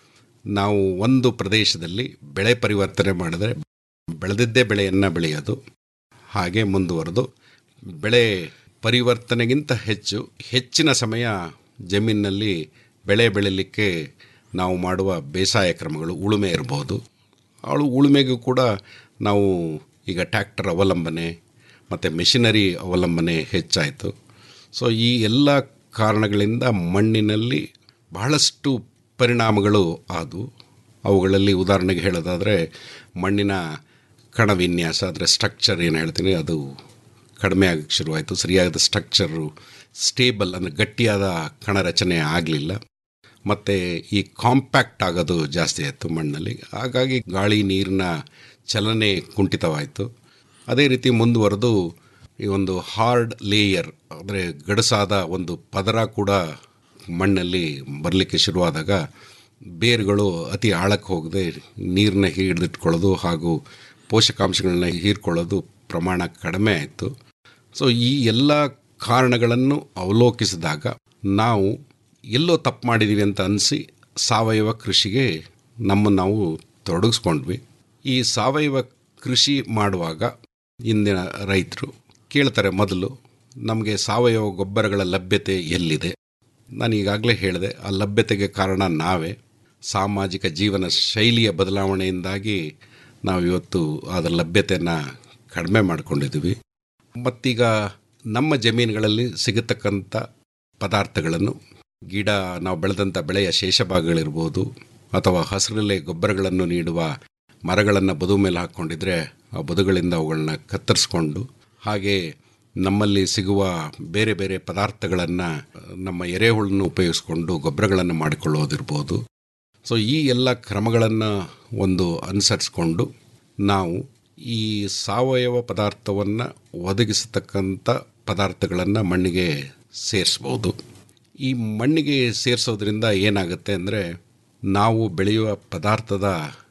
ನಾವು ಒಂದು ಪ್ರದೇಶದಲ್ಲಿ ಬೆಳೆ ಪರಿವರ್ತನೆ ಮಾಡಿದ್ರೆ ಬೆಳೆದಿದ್ದೇ ಬೆಳೆಯನ್ನು ಬೆಳೆಯೋದು ಹಾಗೆ ಮುಂದುವರೆದು ಬೆಳೆ ಪರಿವರ್ತನೆಗಿಂತ ಹೆಚ್ಚು ಹೆಚ್ಚಿನ ಸಮಯ ಜಮೀನಿನಲ್ಲಿ ಬೆಳೆ ಬೆಳೀಲಿಕ್ಕೆ ನಾವು ಮಾಡುವ ಬೇಸಾಯ ಕ್ರಮಗಳು ಉಳುಮೆ ಇರ್ಬೋದು ಅವಳು ಉಳುಮೆಗೂ ಕೂಡ ನಾವು ಈಗ ಟ್ಯಾಕ್ಟರ್ ಅವಲಂಬನೆ ಮತ್ತು ಮೆಷಿನರಿ ಅವಲಂಬನೆ ಹೆಚ್ಚಾಯಿತು ಸೊ ಈ ಎಲ್ಲ ಕಾರಣಗಳಿಂದ ಮಣ್ಣಿನಲ್ಲಿ ಬಹಳಷ್ಟು ಪರಿಣಾಮಗಳು ಆದವು ಅವುಗಳಲ್ಲಿ ಉದಾಹರಣೆಗೆ ಹೇಳೋದಾದರೆ ಮಣ್ಣಿನ ಕಣ ವಿನ್ಯಾಸ ಅಂದರೆ ಸ್ಟ್ರಕ್ಚರ್ ಏನು ಹೇಳ್ತೀನಿ ಅದು ಕಡಿಮೆ ಆಗಕ್ಕೆ ಶುರುವಾಯಿತು ಸರಿಯಾದ ಸ್ಟ್ರಕ್ಚರು ಸ್ಟೇಬಲ್ ಅಂದರೆ ಗಟ್ಟಿಯಾದ ಕಣ ರಚನೆ ಆಗಲಿಲ್ಲ ಮತ್ತು ಈ ಕಾಂಪ್ಯಾಕ್ಟ್ ಆಗೋದು ಜಾಸ್ತಿ ಆಯಿತು ಮಣ್ಣಲ್ಲಿ ಹಾಗಾಗಿ ಗಾಳಿ ನೀರಿನ ಚಲನೆ ಕುಂಠಿತವಾಯಿತು ಅದೇ ರೀತಿ ಮುಂದುವರೆದು ಈ ಒಂದು ಹಾರ್ಡ್ ಲೇಯರ್ ಅಂದರೆ ಗಡಸಾದ ಒಂದು ಪದರ ಕೂಡ ಮಣ್ಣಲ್ಲಿ ಬರಲಿಕ್ಕೆ ಶುರುವಾದಾಗ ಬೇರುಗಳು ಅತಿ ಆಳಕ್ಕೆ ಹೋಗದೆ ನೀರನ್ನ ಹಿಡಿದಿಟ್ಕೊಳ್ಳೋದು ಹಾಗೂ ಪೋಷಕಾಂಶಗಳನ್ನ ಹೀರ್ಕೊಳ್ಳೋದು ಪ್ರಮಾಣ ಕಡಿಮೆ ಆಯಿತು ಸೊ ಈ ಎಲ್ಲ ಕಾರಣಗಳನ್ನು ಅವಲೋಕಿಸಿದಾಗ ನಾವು ಎಲ್ಲೋ ತಪ್ಪು ಮಾಡಿದ್ದೀವಿ ಅಂತ ಅನಿಸಿ ಸಾವಯವ ಕೃಷಿಗೆ ನಮ್ಮನ್ನು ನಾವು ತೊಡಗಿಸ್ಕೊಂಡ್ವಿ ಈ ಸಾವಯವ ಕೃಷಿ ಮಾಡುವಾಗ ಇಂದಿನ ರೈತರು ಕೇಳ್ತಾರೆ ಮೊದಲು ನಮಗೆ ಸಾವಯವ ಗೊಬ್ಬರಗಳ ಲಭ್ಯತೆ ಎಲ್ಲಿದೆ ನಾನು ಈಗಾಗಲೇ ಹೇಳಿದೆ ಆ ಲಭ್ಯತೆಗೆ ಕಾರಣ ನಾವೇ ಸಾಮಾಜಿಕ ಜೀವನ ಶೈಲಿಯ ಬದಲಾವಣೆಯಿಂದಾಗಿ ನಾವು ಇವತ್ತು ಅದರ ಲಭ್ಯತೆಯನ್ನು ಕಡಿಮೆ ಮಾಡ್ಕೊಂಡಿದ್ದೀವಿ ಮತ್ತೀಗ ನಮ್ಮ ಜಮೀನುಗಳಲ್ಲಿ ಸಿಗತಕ್ಕಂಥ ಪದಾರ್ಥಗಳನ್ನು ಗಿಡ ನಾವು ಬೆಳೆದಂಥ ಬೆಳೆಯ ಶೇಷಭಾಗಗಳಿರ್ಬೋದು ಅಥವಾ ಹಸಿರಲ್ಲೇ ಗೊಬ್ಬರಗಳನ್ನು ನೀಡುವ ಮರಗಳನ್ನು ಬದು ಮೇಲೆ ಹಾಕ್ಕೊಂಡಿದ್ರೆ ಆ ಬದುಗಳಿಂದ ಅವುಗಳನ್ನ ಕತ್ತರಿಸ್ಕೊಂಡು ಹಾಗೆ ನಮ್ಮಲ್ಲಿ ಸಿಗುವ ಬೇರೆ ಬೇರೆ ಪದಾರ್ಥಗಳನ್ನು ನಮ್ಮ ಎರೆಹುಳನ್ನು ಉಪಯೋಗಿಸ್ಕೊಂಡು ಗೊಬ್ಬರಗಳನ್ನು ಮಾಡಿಕೊಳ್ಳೋದಿರ್ಬೋದು ಸೊ ಈ ಎಲ್ಲ ಕ್ರಮಗಳನ್ನು ಒಂದು ಅನುಸರಿಸ್ಕೊಂಡು ನಾವು ಈ ಸಾವಯವ ಪದಾರ್ಥವನ್ನು ಒದಗಿಸತಕ್ಕಂಥ ಪದಾರ್ಥಗಳನ್ನು ಮಣ್ಣಿಗೆ ಸೇರಿಸ್ಬೋದು ಈ ಮಣ್ಣಿಗೆ ಸೇರಿಸೋದ್ರಿಂದ ಏನಾಗುತ್ತೆ ಅಂದರೆ ನಾವು ಬೆಳೆಯುವ ಪದಾರ್ಥದ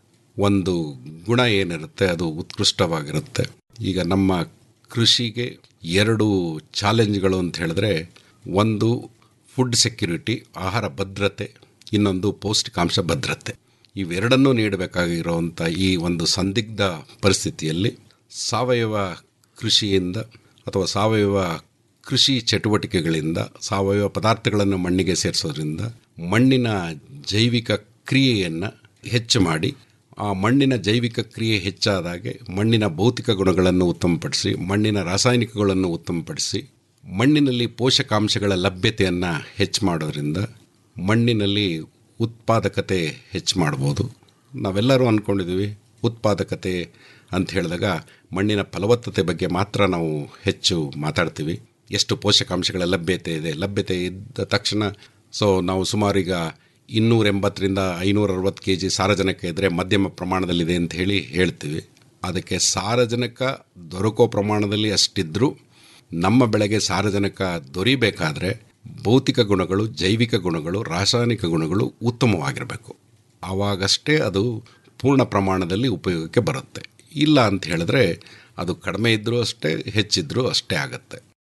ಒಂದು ಗುಣ ಏನಿರುತ್ತೆ ಅದು ಉತ್ಕೃಷ್ಟವಾಗಿರುತ್ತೆ ಈಗ ನಮ್ಮ ಕೃಷಿಗೆ ಎರಡು ಚಾಲೆಂಜ್ಗಳು ಅಂತ ಹೇಳಿದ್ರೆ ಒಂದು ಫುಡ್ ಸೆಕ್ಯುರಿಟಿ ಆಹಾರ ಭದ್ರತೆ ಇನ್ನೊಂದು ಪೌಷ್ಟಿಕಾಂಶ ಭದ್ರತೆ ಇವೆರಡನ್ನೂ ನೀಡಬೇಕಾಗಿರುವಂಥ ಈ ಒಂದು ಸಂದಿಗ್ಧ ಪರಿಸ್ಥಿತಿಯಲ್ಲಿ ಸಾವಯವ ಕೃಷಿಯಿಂದ ಅಥವಾ ಸಾವಯವ ಕೃಷಿ ಚಟುವಟಿಕೆಗಳಿಂದ ಸಾವಯವ ಪದಾರ್ಥಗಳನ್ನು ಮಣ್ಣಿಗೆ ಸೇರಿಸೋದ್ರಿಂದ ಮಣ್ಣಿನ ಜೈವಿಕ ಕ್ರಿಯೆಯನ್ನು ಹೆಚ್ಚು ಮಾಡಿ ಆ ಮಣ್ಣಿನ ಜೈವಿಕ ಕ್ರಿಯೆ ಹೆಚ್ಚಾದಾಗೆ ಮಣ್ಣಿನ ಭೌತಿಕ ಗುಣಗಳನ್ನು ಉತ್ತಮಪಡಿಸಿ ಮಣ್ಣಿನ ರಾಸಾಯನಿಕಗಳನ್ನು ಉತ್ತಮಪಡಿಸಿ ಮಣ್ಣಿನಲ್ಲಿ ಪೋಷಕಾಂಶಗಳ ಲಭ್ಯತೆಯನ್ನು ಹೆಚ್ಚು ಮಾಡೋದ್ರಿಂದ ಮಣ್ಣಿನಲ್ಲಿ ಉತ್ಪಾದಕತೆ ಹೆಚ್ಚು ಮಾಡ್ಬೋದು ನಾವೆಲ್ಲರೂ ಅಂದ್ಕೊಂಡಿದ್ದೀವಿ ಉತ್ಪಾದಕತೆ ಅಂತ ಹೇಳಿದಾಗ ಮಣ್ಣಿನ ಫಲವತ್ತತೆ ಬಗ್ಗೆ ಮಾತ್ರ ನಾವು ಹೆಚ್ಚು ಮಾತಾಡ್ತೀವಿ ಎಷ್ಟು ಪೋಷಕಾಂಶಗಳ ಲಭ್ಯತೆ ಇದೆ ಲಭ್ಯತೆ ಇದ್ದ ತಕ್ಷಣ ಸೊ ನಾವು ಸುಮಾರೀಗ ಇನ್ನೂರ ಎಂಬತ್ತರಿಂದ ಐನೂರ ಅರವತ್ತು ಕೆ ಜಿ ಸಾರಜನಕ ಇದ್ದರೆ ಮಧ್ಯಮ ಪ್ರಮಾಣದಲ್ಲಿದೆ ಅಂತ ಹೇಳಿ ಹೇಳ್ತೀವಿ ಅದಕ್ಕೆ ಸಾರಜನಕ ದೊರಕೋ ಪ್ರಮಾಣದಲ್ಲಿ ಅಷ್ಟಿದ್ದರೂ ನಮ್ಮ ಬೆಳೆಗೆ ಸಾರಜನಕ ದೊರಿಬೇಕಾದ್ರೆ ಭೌತಿಕ ಗುಣಗಳು ಜೈವಿಕ ಗುಣಗಳು ರಾಸಾಯನಿಕ ಗುಣಗಳು ಉತ್ತಮವಾಗಿರಬೇಕು ಆವಾಗಷ್ಟೇ ಅದು ಪೂರ್ಣ ಪ್ರಮಾಣದಲ್ಲಿ ಉಪಯೋಗಕ್ಕೆ ಬರುತ್ತೆ ಇಲ್ಲ ಅಂತ ಹೇಳಿದ್ರೆ ಅದು ಕಡಿಮೆ ಇದ್ದರೂ ಅಷ್ಟೇ ಹೆಚ್ಚಿದ್ರೂ ಅಷ್ಟೇ ಆಗುತ್ತೆ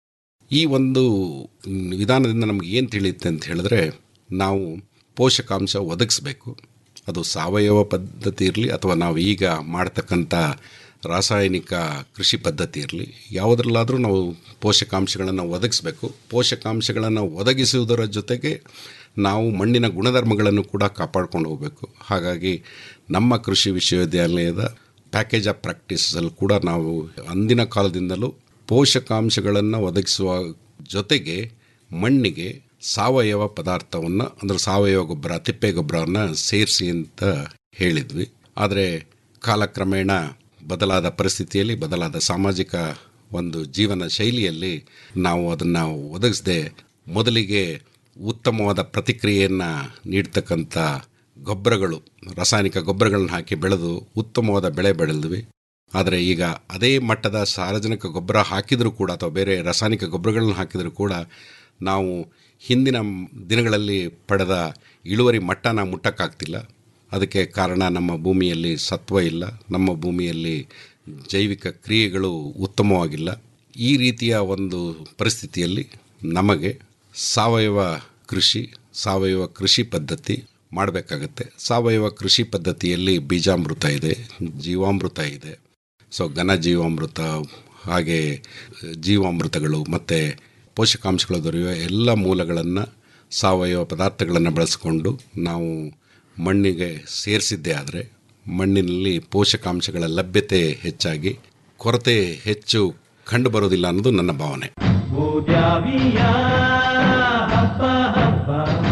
ಈ ಒಂದು ವಿಧಾನದಿಂದ ನಮ್ಗೆ ಏನು ತಿಳಿಯುತ್ತೆ ಅಂತ ಹೇಳಿದ್ರೆ ನಾವು ಪೋಷಕಾಂಶ ಒದಗಿಸ್ಬೇಕು ಅದು ಸಾವಯವ ಪದ್ಧತಿ ಇರಲಿ ಅಥವಾ ನಾವು ಈಗ ಮಾಡ್ತಕ್ಕಂಥ ರಾಸಾಯನಿಕ ಕೃಷಿ ಪದ್ಧತಿ ಇರಲಿ ಯಾವುದ್ರಲ್ಲಾದರೂ ನಾವು ಪೋಷಕಾಂಶಗಳನ್ನು ಒದಗಿಸ್ಬೇಕು ಪೋಷಕಾಂಶಗಳನ್ನು ಒದಗಿಸುವುದರ ಜೊತೆಗೆ ನಾವು ಮಣ್ಣಿನ ಗುಣಧರ್ಮಗಳನ್ನು ಕೂಡ ಕಾಪಾಡ್ಕೊಂಡು ಹೋಗಬೇಕು ಹಾಗಾಗಿ ನಮ್ಮ ಕೃಷಿ ವಿಶ್ವವಿದ್ಯಾಲಯದ ಪ್ಯಾಕೇಜ್ ಆಫ್ ಪ್ರಾಕ್ಟೀಸಲ್ಲಿ ಕೂಡ ನಾವು ಅಂದಿನ ಕಾಲದಿಂದಲೂ ಪೋಷಕಾಂಶಗಳನ್ನು ಒದಗಿಸುವ ಜೊತೆಗೆ ಮಣ್ಣಿಗೆ ಸಾವಯವ ಪದಾರ್ಥವನ್ನು ಅಂದರೆ ಸಾವಯವ ಗೊಬ್ಬರ ತಿಪ್ಪೆ ಗೊಬ್ಬರವನ್ನು ಸೇರಿಸಿ ಅಂತ ಹೇಳಿದ್ವಿ ಆದರೆ ಕಾಲಕ್ರಮೇಣ ಬದಲಾದ ಪರಿಸ್ಥಿತಿಯಲ್ಲಿ ಬದಲಾದ ಸಾಮಾಜಿಕ ಒಂದು ಜೀವನ ಶೈಲಿಯಲ್ಲಿ ನಾವು ಅದನ್ನು ಒದಗಿಸದೆ ಮೊದಲಿಗೆ ಉತ್ತಮವಾದ ಪ್ರತಿಕ್ರಿಯೆಯನ್ನು ನೀಡ್ತಕ್ಕಂಥ ಗೊಬ್ಬರಗಳು ರಾಸಾಯನಿಕ ಗೊಬ್ಬರಗಳನ್ನ ಹಾಕಿ ಬೆಳೆದು ಉತ್ತಮವಾದ ಬೆಳೆ ಬೆಳೆದ್ವಿ ಆದರೆ ಈಗ ಅದೇ ಮಟ್ಟದ ಸಾರ್ವಜನಿಕ ಗೊಬ್ಬರ ಹಾಕಿದರೂ ಕೂಡ ಅಥವಾ ಬೇರೆ ರಾಸಾಯನಿಕ ಗೊಬ್ಬರಗಳನ್ನ ಹಾಕಿದರೂ ಕೂಡ ನಾವು ಹಿಂದಿನ ದಿನಗಳಲ್ಲಿ ಪಡೆದ ಇಳುವರಿ ಮಟ್ಟನ ಮುಟ್ಟಕ್ಕಾಗ್ತಿಲ್ಲ ಅದಕ್ಕೆ ಕಾರಣ ನಮ್ಮ ಭೂಮಿಯಲ್ಲಿ ಸತ್ವ ಇಲ್ಲ ನಮ್ಮ ಭೂಮಿಯಲ್ಲಿ ಜೈವಿಕ ಕ್ರಿಯೆಗಳು ಉತ್ತಮವಾಗಿಲ್ಲ ಈ ರೀತಿಯ ಒಂದು ಪರಿಸ್ಥಿತಿಯಲ್ಲಿ ನಮಗೆ ಸಾವಯವ ಕೃಷಿ ಸಾವಯವ ಕೃಷಿ ಪದ್ಧತಿ ಮಾಡಬೇಕಾಗತ್ತೆ ಸಾವಯವ ಕೃಷಿ ಪದ್ಧತಿಯಲ್ಲಿ ಬೀಜಾಮೃತ ಇದೆ ಜೀವಾಮೃತ ಇದೆ ಸೊ ಘನ ಜೀವಾಮೃತ ಹಾಗೆ ಜೀವಾಮೃತಗಳು ಮತ್ತು ಪೋಷಕಾಂಶಗಳು ದೊರೆಯುವ ಎಲ್ಲ ಮೂಲಗಳನ್ನು ಸಾವಯವ ಪದಾರ್ಥಗಳನ್ನು ಬಳಸಿಕೊಂಡು ನಾವು ಮಣ್ಣಿಗೆ ಸೇರಿಸಿದ್ದೇ ಆದರೆ ಮಣ್ಣಿನಲ್ಲಿ ಪೋಷಕಾಂಶಗಳ ಲಭ್ಯತೆ ಹೆಚ್ಚಾಗಿ ಕೊರತೆ ಹೆಚ್ಚು ಕಂಡುಬರೋದಿಲ್ಲ ಅನ್ನೋದು ನನ್ನ ಭಾವನೆ ಭೂದ್ಯಾವಿಯ ಹಬ್ಬ ಹಬ್ಬ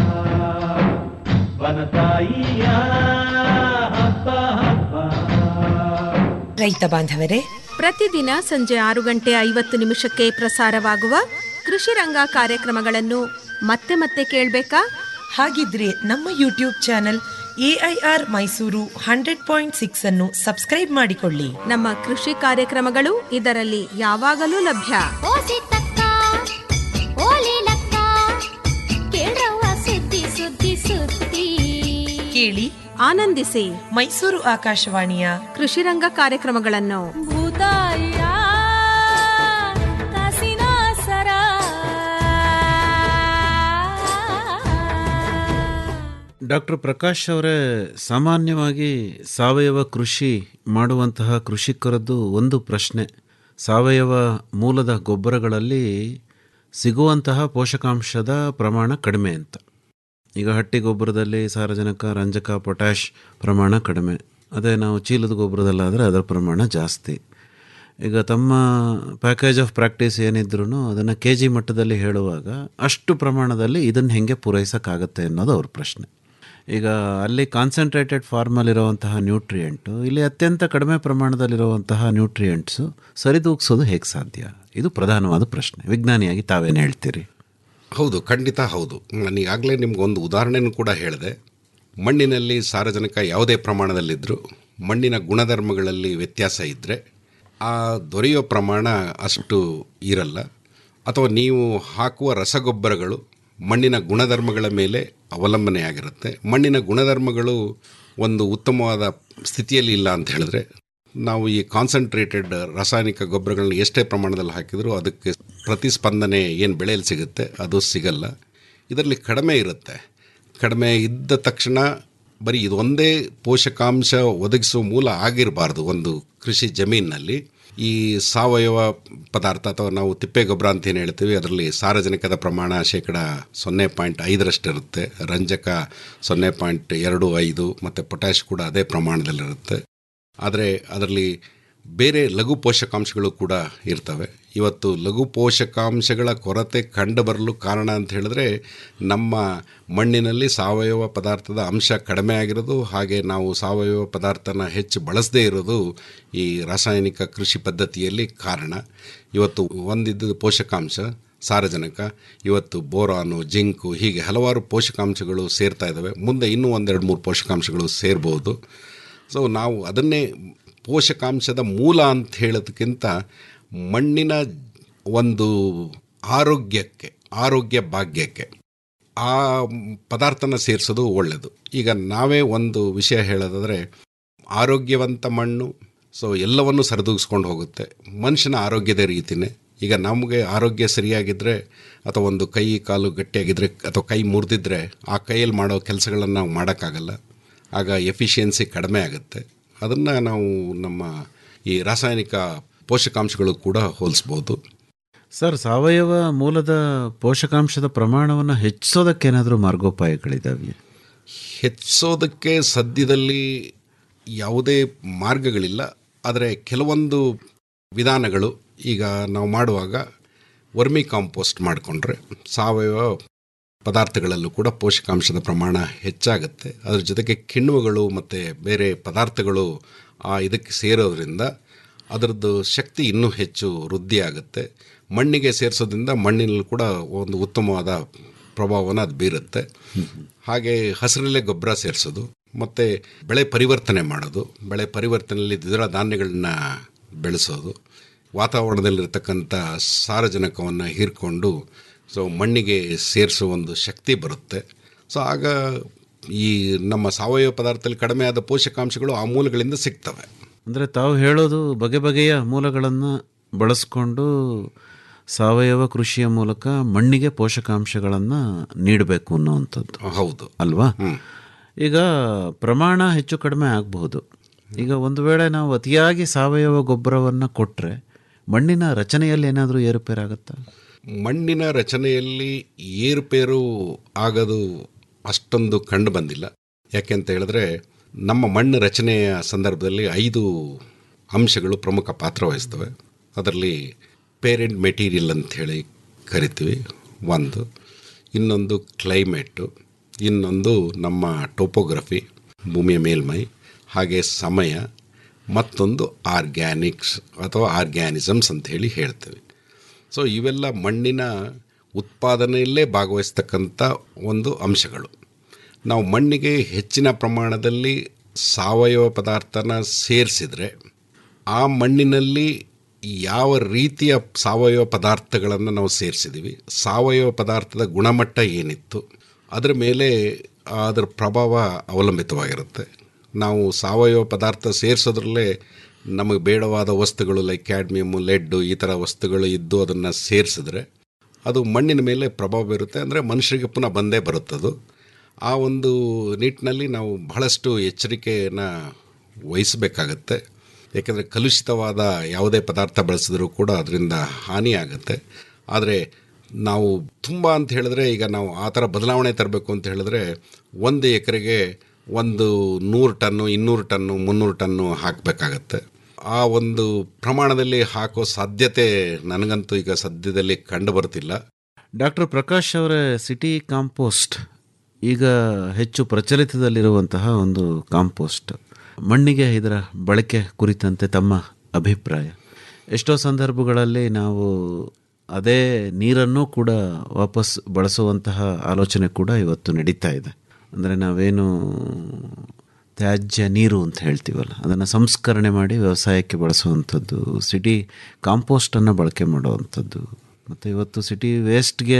ವನತಾಯಿಯ ಹಬ್ಬ ಹಬ್ಬ ರೈತ ಬಾಂಧವರೇ ಪ್ರತಿದಿನ ಸಂಜೆ ಆರು ಗಂಟೆ ಐವತ್ತು ನಿಮಿಷಕ್ಕೆ ಪ್ರಸಾರವಾಗುವ ಕೃಷಿ ರಂಗ ಕಾರ್ಯಕ್ರಮಗಳನ್ನು ಮತ್ತೆ ಮತ್ತೆ ಕೇಳಬೇಕಾ ಹಾಗಿದ್ರೆ ನಮ್ಮ YouTube channel AIR Mysuru hundred point six ಅನ್ನು ಸಬ್ಸ್ಕ್ರೈಬ್ ಮಾಡಿಕೊಳ್ಳಿ ನಮ್ಮ ಕೃಷಿ ಕಾರ್ಯಕ್ರಮಗಳು ಇದರಲ್ಲಿ ಯಾವಾಗಲೂ ಲಭ್ಯ ಕೇಳಿ ಆನಂದಿಸಿ ಮೈಸೂರು ಆಕಾಶವಾಣಿಯ ಕೃಷಿ ರಂಗ ಕಾರ್ಯಕ್ರಮಗಳನ್ನು ಡಾಕ್ಟರ್ ಪ್ರಕಾಶ್ ಅವರೇ ಸಾಮಾನ್ಯವಾಗಿ ಸಾವಯವ ಕೃಷಿ ಮಾಡುವಂತಹ ಕೃಷಿಕರದ್ದು ಒಂದು ಪ್ರಶ್ನೆ ಸಾವಯವ ಮೂಲದ ಗೊಬ್ಬರಗಳಲ್ಲಿ ಸಿಗುವಂತಹ ಪೋಷಕಾಂಶದ ಪ್ರಮಾಣ ಕಡಿಮೆ ಅಂತ ಈಗ ಹಟ್ಟಿ ಗೊಬ್ಬರದಲ್ಲಿ ಸಾರಜನಕ ರಂಜಕ ಪೊಟ್ಯಾಷ್ ಪ್ರಮಾಣ ಕಡಿಮೆ ಅದೇ ನಾವು ಚೀಲದ ಗೊಬ್ಬರದಲ್ಲಾದರೆ ಅದರ ಪ್ರಮಾಣ ಜಾಸ್ತಿ ಈಗ ತಮ್ಮ ಪ್ಯಾಕೇಜ್ ಆಫ್ ಪ್ರಾಕ್ಟೀಸ್ ಏನಿದ್ರು ಅದನ್ನು ಕೆ ಜಿ ಮಟ್ಟದಲ್ಲಿ ಹೇಳುವಾಗ ಅಷ್ಟು ಪ್ರಮಾಣದಲ್ಲಿ ಇದನ್ನು ಹೆಂಗೆ ಪೂರೈಸೋಕ್ಕಾಗತ್ತೆ ಅನ್ನೋದು ಅವ್ರ ಪ್ರಶ್ನೆ ಈಗ ಅಲ್ಲಿ ಕಾನ್ಸಂಟ್ರೇಟೆಡ್ ಫಾರ್ಮಲ್ಲಿರುವಂತಹ ನ್ಯೂಟ್ರಿಯೆಂಟು ಇಲ್ಲಿ ಅತ್ಯಂತ ಕಡಿಮೆ ಪ್ರಮಾಣದಲ್ಲಿರುವಂತಹ ನ್ಯೂಟ್ರಿಯೆಂಟ್ಸು ಸರಿದೂಗಿಸೋದು ಹೇಗೆ ಸಾಧ್ಯ ಇದು ಪ್ರಧಾನವಾದ ಪ್ರಶ್ನೆ ವಿಜ್ಞಾನಿಯಾಗಿ ತಾವೇನು ಹೇಳ್ತೀರಿ ಹೌದು ಖಂಡಿತ ಹೌದು ನಾನು ಈಗಾಗಲೇ ನಿಮ್ಗೊಂದು ಉದಾಹರಣೆನೂ ಕೂಡ ಹೇಳಿದೆ ಮಣ್ಣಿನಲ್ಲಿ ಸಾರಜನಕ ಯಾವುದೇ ಪ್ರಮಾಣದಲ್ಲಿದ್ದರೂ ಮಣ್ಣಿನ ಗುಣಧರ್ಮಗಳಲ್ಲಿ ವ್ಯತ್ಯಾಸ ಇದ್ದರೆ ಆ ದೊರೆಯೋ ಪ್ರಮಾಣ ಅಷ್ಟು ಇರಲ್ಲ ಅಥವಾ ನೀವು ಹಾಕುವ ರಸಗೊಬ್ಬರಗಳು ಮಣ್ಣಿನ ಗುಣಧರ್ಮಗಳ ಮೇಲೆ ಅವಲಂಬನೆಯಾಗಿರುತ್ತೆ ಮಣ್ಣಿನ ಗುಣಧರ್ಮಗಳು ಒಂದು ಉತ್ತಮವಾದ ಸ್ಥಿತಿಯಲ್ಲಿ ಇಲ್ಲ ಅಂತ ಹೇಳಿದ್ರೆ ನಾವು ಈ ಕಾನ್ಸಂಟ್ರೇಟೆಡ್ ರಾಸಾಯನಿಕ ಗೊಬ್ಬರಗಳನ್ನ ಎಷ್ಟೇ ಪ್ರಮಾಣದಲ್ಲಿ ಹಾಕಿದರೂ ಅದಕ್ಕೆ ಪ್ರತಿಸ್ಪಂದನೆ ಏನು ಬೆಳೆಯಲ್ಲಿ ಸಿಗುತ್ತೆ ಅದು ಸಿಗಲ್ಲ ಇದರಲ್ಲಿ ಕಡಿಮೆ ಇರುತ್ತೆ ಕಡಿಮೆ ಇದ್ದ ತಕ್ಷಣ ಬರೀ ಇದೊಂದೇ ಪೋಷಕಾಂಶ ಒದಗಿಸುವ ಮೂಲ ಆಗಿರಬಾರ್ದು ಒಂದು ಕೃಷಿ ಜಮೀನಿನಲ್ಲಿ ಈ ಸಾವಯವ ಪದಾರ್ಥ ಅಥವಾ ನಾವು ತಿಪ್ಪೆ ಗೊಬ್ಬರ ಅಂತ ಏನು ಹೇಳ್ತೀವಿ ಅದರಲ್ಲಿ ಸಾರಜನಕದ ಪ್ರಮಾಣ ಶೇಕಡ ಸೊನ್ನೆ ಪಾಯಿಂಟ್ ಐದರಷ್ಟಿರುತ್ತೆ ರಂಜಕ ಸೊನ್ನೆ ಪಾಯಿಂಟ್ ಎರಡು ಐದು ಮತ್ತು ಪೊಟ್ಯಾಶ್ ಕೂಡ ಅದೇ ಪ್ರಮಾಣದಲ್ಲಿರುತ್ತೆ ಆದರೆ ಅದರಲ್ಲಿ ಬೇರೆ ಲಘು ಪೋಷಕಾಂಶಗಳು ಕೂಡ ಇರ್ತವೆ ಇವತ್ತು ಲಘು ಪೋಷಕಾಂಶಗಳ ಕೊರತೆ ಕಂಡು ಬರಲು ಕಾರಣ ಅಂತ ಹೇಳಿದ್ರೆ ನಮ್ಮ ಮಣ್ಣಿನಲ್ಲಿ ಸಾವಯವ ಪದಾರ್ಥದ ಅಂಶ ಕಡಿಮೆ ಆಗಿರೋದು ಹಾಗೆ ನಾವು ಸಾವಯವ ಪದಾರ್ಥನ ಹೆಚ್ಚು ಬಳಸದೇ ಇರೋದು ಈ ರಾಸಾಯನಿಕ ಕೃಷಿ ಪದ್ಧತಿಯಲ್ಲಿ ಕಾರಣ ಇವತ್ತು ಒಂದಿದ್ದ ಪೋಷಕಾಂಶ ಸಾರಜನಕ ಇವತ್ತು ಬೋರಾನು ಜಿಂಕು ಹೀಗೆ ಹಲವಾರು ಪೋಷಕಾಂಶಗಳು ಸೇರ್ತಾ ಇದ್ದಾವೆ ಮುಂದೆ ಇನ್ನೂ ಒಂದೆರಡು ಮೂರು ಪೋಷಕಾಂಶಗಳು ಸೇರ್ಬೋದು ಸೊ ನಾವು ಅದನ್ನೇ ಪೋಷಕಾಂಶದ ಮೂಲ ಅಂತ ಹೇಳೋದಕ್ಕಿಂತ ಮಣ್ಣಿನ ಒಂದು ಆರೋಗ್ಯಕ್ಕೆ ಆರೋಗ್ಯ ಭಾಗ್ಯಕ್ಕೆ ಆ ಪದಾರ್ಥನ ಸೇರಿಸೋದು ಒಳ್ಳೆಯದು ಈಗ ನಾವೇ ಒಂದು ವಿಷಯ ಹೇಳೋದಾದರೆ ಆರೋಗ್ಯವಂತ ಮಣ್ಣು ಸೊ ಎಲ್ಲವನ್ನು ಸರಿದೂಗಿಸ್ಕೊಂಡು ಹೋಗುತ್ತೆ ಮನುಷ್ಯನ ಆರೋಗ್ಯದ ರೀತಿಯೇ ಈಗ ನಮಗೆ ಆರೋಗ್ಯ ಸರಿಯಾಗಿದ್ದರೆ ಅಥವಾ ಒಂದು ಕೈ ಕಾಲು ಗಟ್ಟಿಯಾಗಿದ್ದರೆ ಅಥವಾ ಕೈ ಮುರಿದಿದ್ರೆ ಆ ಕೈಯಲ್ಲಿ ಮಾಡೋ ಕೆಲಸಗಳನ್ನು ನಾವು ಮಾಡೋಕ್ಕಾಗಲ್ಲ ಆಗ ಎಫಿಷಿಯನ್ಸಿ ಕಡಿಮೆ ಆಗುತ್ತೆ ಅದನ್ನು ನಾವು ನಮ್ಮ ಈ ರಾಸಾಯನಿಕ ಪೋಷಕಾಂಶಗಳು ಕೂಡ ಹೋಲಿಸ್ಬೋದು ಸರ್ ಸಾವಯವ ಮೂಲದ ಪೋಷಕಾಂಶದ ಪ್ರಮಾಣವನ್ನು ಹೆಚ್ಚಿಸೋದಕ್ಕೇನಾದರೂ ಮಾರ್ಗೋಪಾಯಗಳಿದ್ದಾವೆ ಹೆಚ್ಚೋದಕ್ಕೆ ಸದ್ಯದಲ್ಲಿ ಯಾವುದೇ ಮಾರ್ಗಗಳಿಲ್ಲ ಆದರೆ ಕೆಲವೊಂದು ವಿಧಾನಗಳು ಈಗ ನಾವು ಮಾಡುವಾಗ ವರ್ಮಿ ಕಾಂಪೋಸ್ಟ್ ಮಾಡಿಕೊಂಡ್ರೆ ಸಾವಯವ ಪದಾರ್ಥಗಳಲ್ಲೂ ಕೂಡ ಪೋಷಕಾಂಶದ ಪ್ರಮಾಣ ಹೆಚ್ಚಾಗುತ್ತೆ ಅದ್ರ ಜೊತೆಗೆ ಕಿಣ್ವಗಳು ಮತ್ತು ಬೇರೆ ಪದಾರ್ಥಗಳು ಆ ಇದಕ್ಕೆ ಸೇರೋದ್ರಿಂದ ಅದರದ್ದು ಶಕ್ತಿ ಇನ್ನೂ ಹೆಚ್ಚು ವೃದ್ಧಿ ಆಗುತ್ತೆ ಮಣ್ಣಿಗೆ ಸೇರಿಸೋದ್ರಿಂದ ಮಣ್ಣಿನಲ್ಲಿ ಕೂಡ ಒಂದು ಉತ್ತಮವಾದ ಪ್ರಭಾವವನ್ನು ಅದು ಬೀರುತ್ತೆ ಹಾಗೆ ಹಸಿರಲ್ಲೇ ಗೊಬ್ಬರ ಸೇರಿಸೋದು ಮತ್ತು ಬೆಳೆ ಪರಿವರ್ತನೆ ಮಾಡೋದು ಬೆಳೆ ಪರಿವರ್ತನೆಯಲ್ಲಿ ದ್ವಿದಳ ಧಾನ್ಯಗಳನ್ನ ಬೆಳೆಸೋದು ವಾತಾವರಣದಲ್ಲಿರ್ತಕ್ಕಂಥ ಸಾರಜನಕವನ್ನು ಹೀರ್ಕೊಂಡು ಸೊ ಮಣ್ಣಿಗೆ ಸೇರಿಸೋ ಒಂದು ಶಕ್ತಿ ಬರುತ್ತೆ ಸೊ ಆಗ ಈ ನಮ್ಮ ಸಾವಯವ ಪದಾರ್ಥದಲ್ಲಿ ಕಡಿಮೆ ಆದ ಪೋಷಕಾಂಶಗಳು ಆ ಮೂಲಗಳಿಂದ ಸಿಗ್ತವೆ ಅಂದರೆ ತಾವು ಹೇಳೋದು ಬಗೆ ಬಗೆಯ ಮೂಲಗಳನ್ನು ಬಳಸ್ಕೊಂಡು ಸಾವಯವ ಕೃಷಿಯ ಮೂಲಕ ಮಣ್ಣಿಗೆ ಪೋಷಕಾಂಶಗಳನ್ನು ನೀಡಬೇಕು ಅನ್ನುವಂಥದ್ದು ಹೌದು ಅಲ್ವಾ ಈಗ ಪ್ರಮಾಣ ಹೆಚ್ಚು ಕಡಿಮೆ ಆಗಬಹುದು ಈಗ ಒಂದು ವೇಳೆ ನಾವು ಅತಿಯಾಗಿ ಸಾವಯವ ಗೊಬ್ಬರವನ್ನು ಕೊಟ್ಟರೆ ಮಣ್ಣಿನ ರಚನೆಯಲ್ಲಿ ಏನಾದರೂ ಏರುಪೇರಾಗುತ್ತಾ ಮಣ್ಣಿನ ರಚನೆಯಲ್ಲಿ ಏರುಪೇರು ಆಗೋದು ಅಷ್ಟೊಂದು ಕಂಡು ಬಂದಿಲ್ಲ ಯಾಕೆಂತ ಹೇಳಿದ್ರೆ ನಮ್ಮ ಮಣ್ಣು ರಚನೆಯ ಸಂದರ್ಭದಲ್ಲಿ ಐದು ಅಂಶಗಳು ಪ್ರಮುಖ ಪಾತ್ರ ವಹಿಸ್ತವೆ ಅದರಲ್ಲಿ ಪೇರೆಂಟ್ ಮೆಟೀರಿಯಲ್ ಅಂತ ಹೇಳಿ ಕರಿತೀವಿ ಒಂದು ಇನ್ನೊಂದು ಕ್ಲೈಮೇಟು ಇನ್ನೊಂದು ನಮ್ಮ ಟೋಪೋಗ್ರಫಿ ಭೂಮಿಯ ಮೇಲ್ಮೈ ಹಾಗೆ ಸಮಯ ಮತ್ತೊಂದು ಆರ್ಗ್ಯಾನಿಕ್ಸ್ ಅಥವಾ ಆರ್ಗ್ಯಾನಿಸಮ್ಸ್ ಅಂತ ಹೇಳಿ ಹೇಳ್ತೀವಿ ಸೊ ಇವೆಲ್ಲ ಮಣ್ಣಿನ ಉತ್ಪಾದನೆಯಲ್ಲೇ ಭಾಗವಹಿಸ್ತಕ್ಕಂಥ ಒಂದು ಅಂಶಗಳು ನಾವು ಮಣ್ಣಿಗೆ ಹೆಚ್ಚಿನ ಪ್ರಮಾಣದಲ್ಲಿ ಸಾವಯವ ಪದಾರ್ಥನ ಸೇರಿಸಿದರೆ ಆ ಮಣ್ಣಿನಲ್ಲಿ ಯಾವ ರೀತಿಯ ಸಾವಯವ ಪದಾರ್ಥಗಳನ್ನು ನಾವು ಸೇರಿಸಿದ್ದೀವಿ ಸಾವಯವ ಪದಾರ್ಥದ ಗುಣಮಟ್ಟ ಏನಿತ್ತು ಅದರ ಮೇಲೆ ಅದರ ಪ್ರಭಾವ ಅವಲಂಬಿತವಾಗಿರುತ್ತೆ ನಾವು ಸಾವಯವ ಪದಾರ್ಥ ಸೇರಿಸೋದ್ರಲ್ಲೇ ನಮಗೆ ಬೇಡವಾದ ವಸ್ತುಗಳು ಲೈಕ್ ಕ್ಯಾಡ್ಮಿಯಮ್ಮು ಲೆಡ್ಡು ಈ ಥರ ವಸ್ತುಗಳು ಇದ್ದು ಅದನ್ನು ಸೇರಿಸಿದ್ರೆ ಅದು ಮಣ್ಣಿನ ಮೇಲೆ ಪ್ರಭಾವ ಬೀರುತ್ತೆ ಅಂದರೆ ಮನುಷ್ಯರಿಗೆ ಪುನಃ ಬಂದೇ ಬರುತ್ತದು ಆ ಒಂದು ನಿಟ್ಟಿನಲ್ಲಿ ನಾವು ಬಹಳಷ್ಟು ಎಚ್ಚರಿಕೆಯನ್ನು ವಹಿಸಬೇಕಾಗತ್ತೆ ಏಕೆಂದರೆ ಕಲುಷಿತವಾದ ಯಾವುದೇ ಪದಾರ್ಥ ಬಳಸಿದ್ರೂ ಕೂಡ ಅದರಿಂದ ಹಾನಿಯಾಗುತ್ತೆ ಆದರೆ ನಾವು ತುಂಬ ಅಂತ ಹೇಳಿದ್ರೆ ಈಗ ನಾವು ಆ ಥರ ಬದಲಾವಣೆ ತರಬೇಕು ಅಂತ ಹೇಳಿದ್ರೆ ಒಂದು ಎಕರೆಗೆ ಒಂದು ನೂರು ಟನ್ನು ಇನ್ನೂರು ಟನ್ನು ಮುನ್ನೂರು ಟನ್ನು ಹಾಕಬೇಕಾಗತ್ತೆ ಆ ಒಂದು ಪ್ರಮಾಣದಲ್ಲಿ ಹಾಕೋ ಸಾಧ್ಯತೆ ನನಗಂತೂ ಈಗ ಸದ್ಯದಲ್ಲಿ ಕಂಡು ಬರ್ತಿಲ್ಲ ಡಾಕ್ಟರ್ ಪ್ರಕಾಶ್ ಅವರ ಸಿಟಿ ಕಾಂಪೋಸ್ಟ್ ಈಗ ಹೆಚ್ಚು ಪ್ರಚಲಿತದಲ್ಲಿರುವಂತಹ ಒಂದು ಕಾಂಪೋಸ್ಟ್ ಮಣ್ಣಿಗೆ ಇದರ ಬಳಕೆ ಕುರಿತಂತೆ ತಮ್ಮ ಅಭಿಪ್ರಾಯ ಎಷ್ಟೋ ಸಂದರ್ಭಗಳಲ್ಲಿ ನಾವು ಅದೇ ನೀರನ್ನು ಕೂಡ ವಾಪಸ್ ಬಳಸುವಂತಹ ಆಲೋಚನೆ ಕೂಡ ಇವತ್ತು ನಡೀತಾ ಇದೆ ಅಂದರೆ ನಾವೇನು ತ್ಯಾಜ್ಯ ನೀರು ಅಂತ ಹೇಳ್ತೀವಲ್ಲ ಅದನ್ನು ಸಂಸ್ಕರಣೆ ಮಾಡಿ ವ್ಯವಸಾಯಕ್ಕೆ ಬಳಸುವಂಥದ್ದು ಸಿಟಿ ಕಾಂಪೋಸ್ಟನ್ನು ಬಳಕೆ ಮಾಡುವಂಥದ್ದು ಮತ್ತು ಇವತ್ತು ಸಿಟಿ ವೇಸ್ಟ್ಗೇ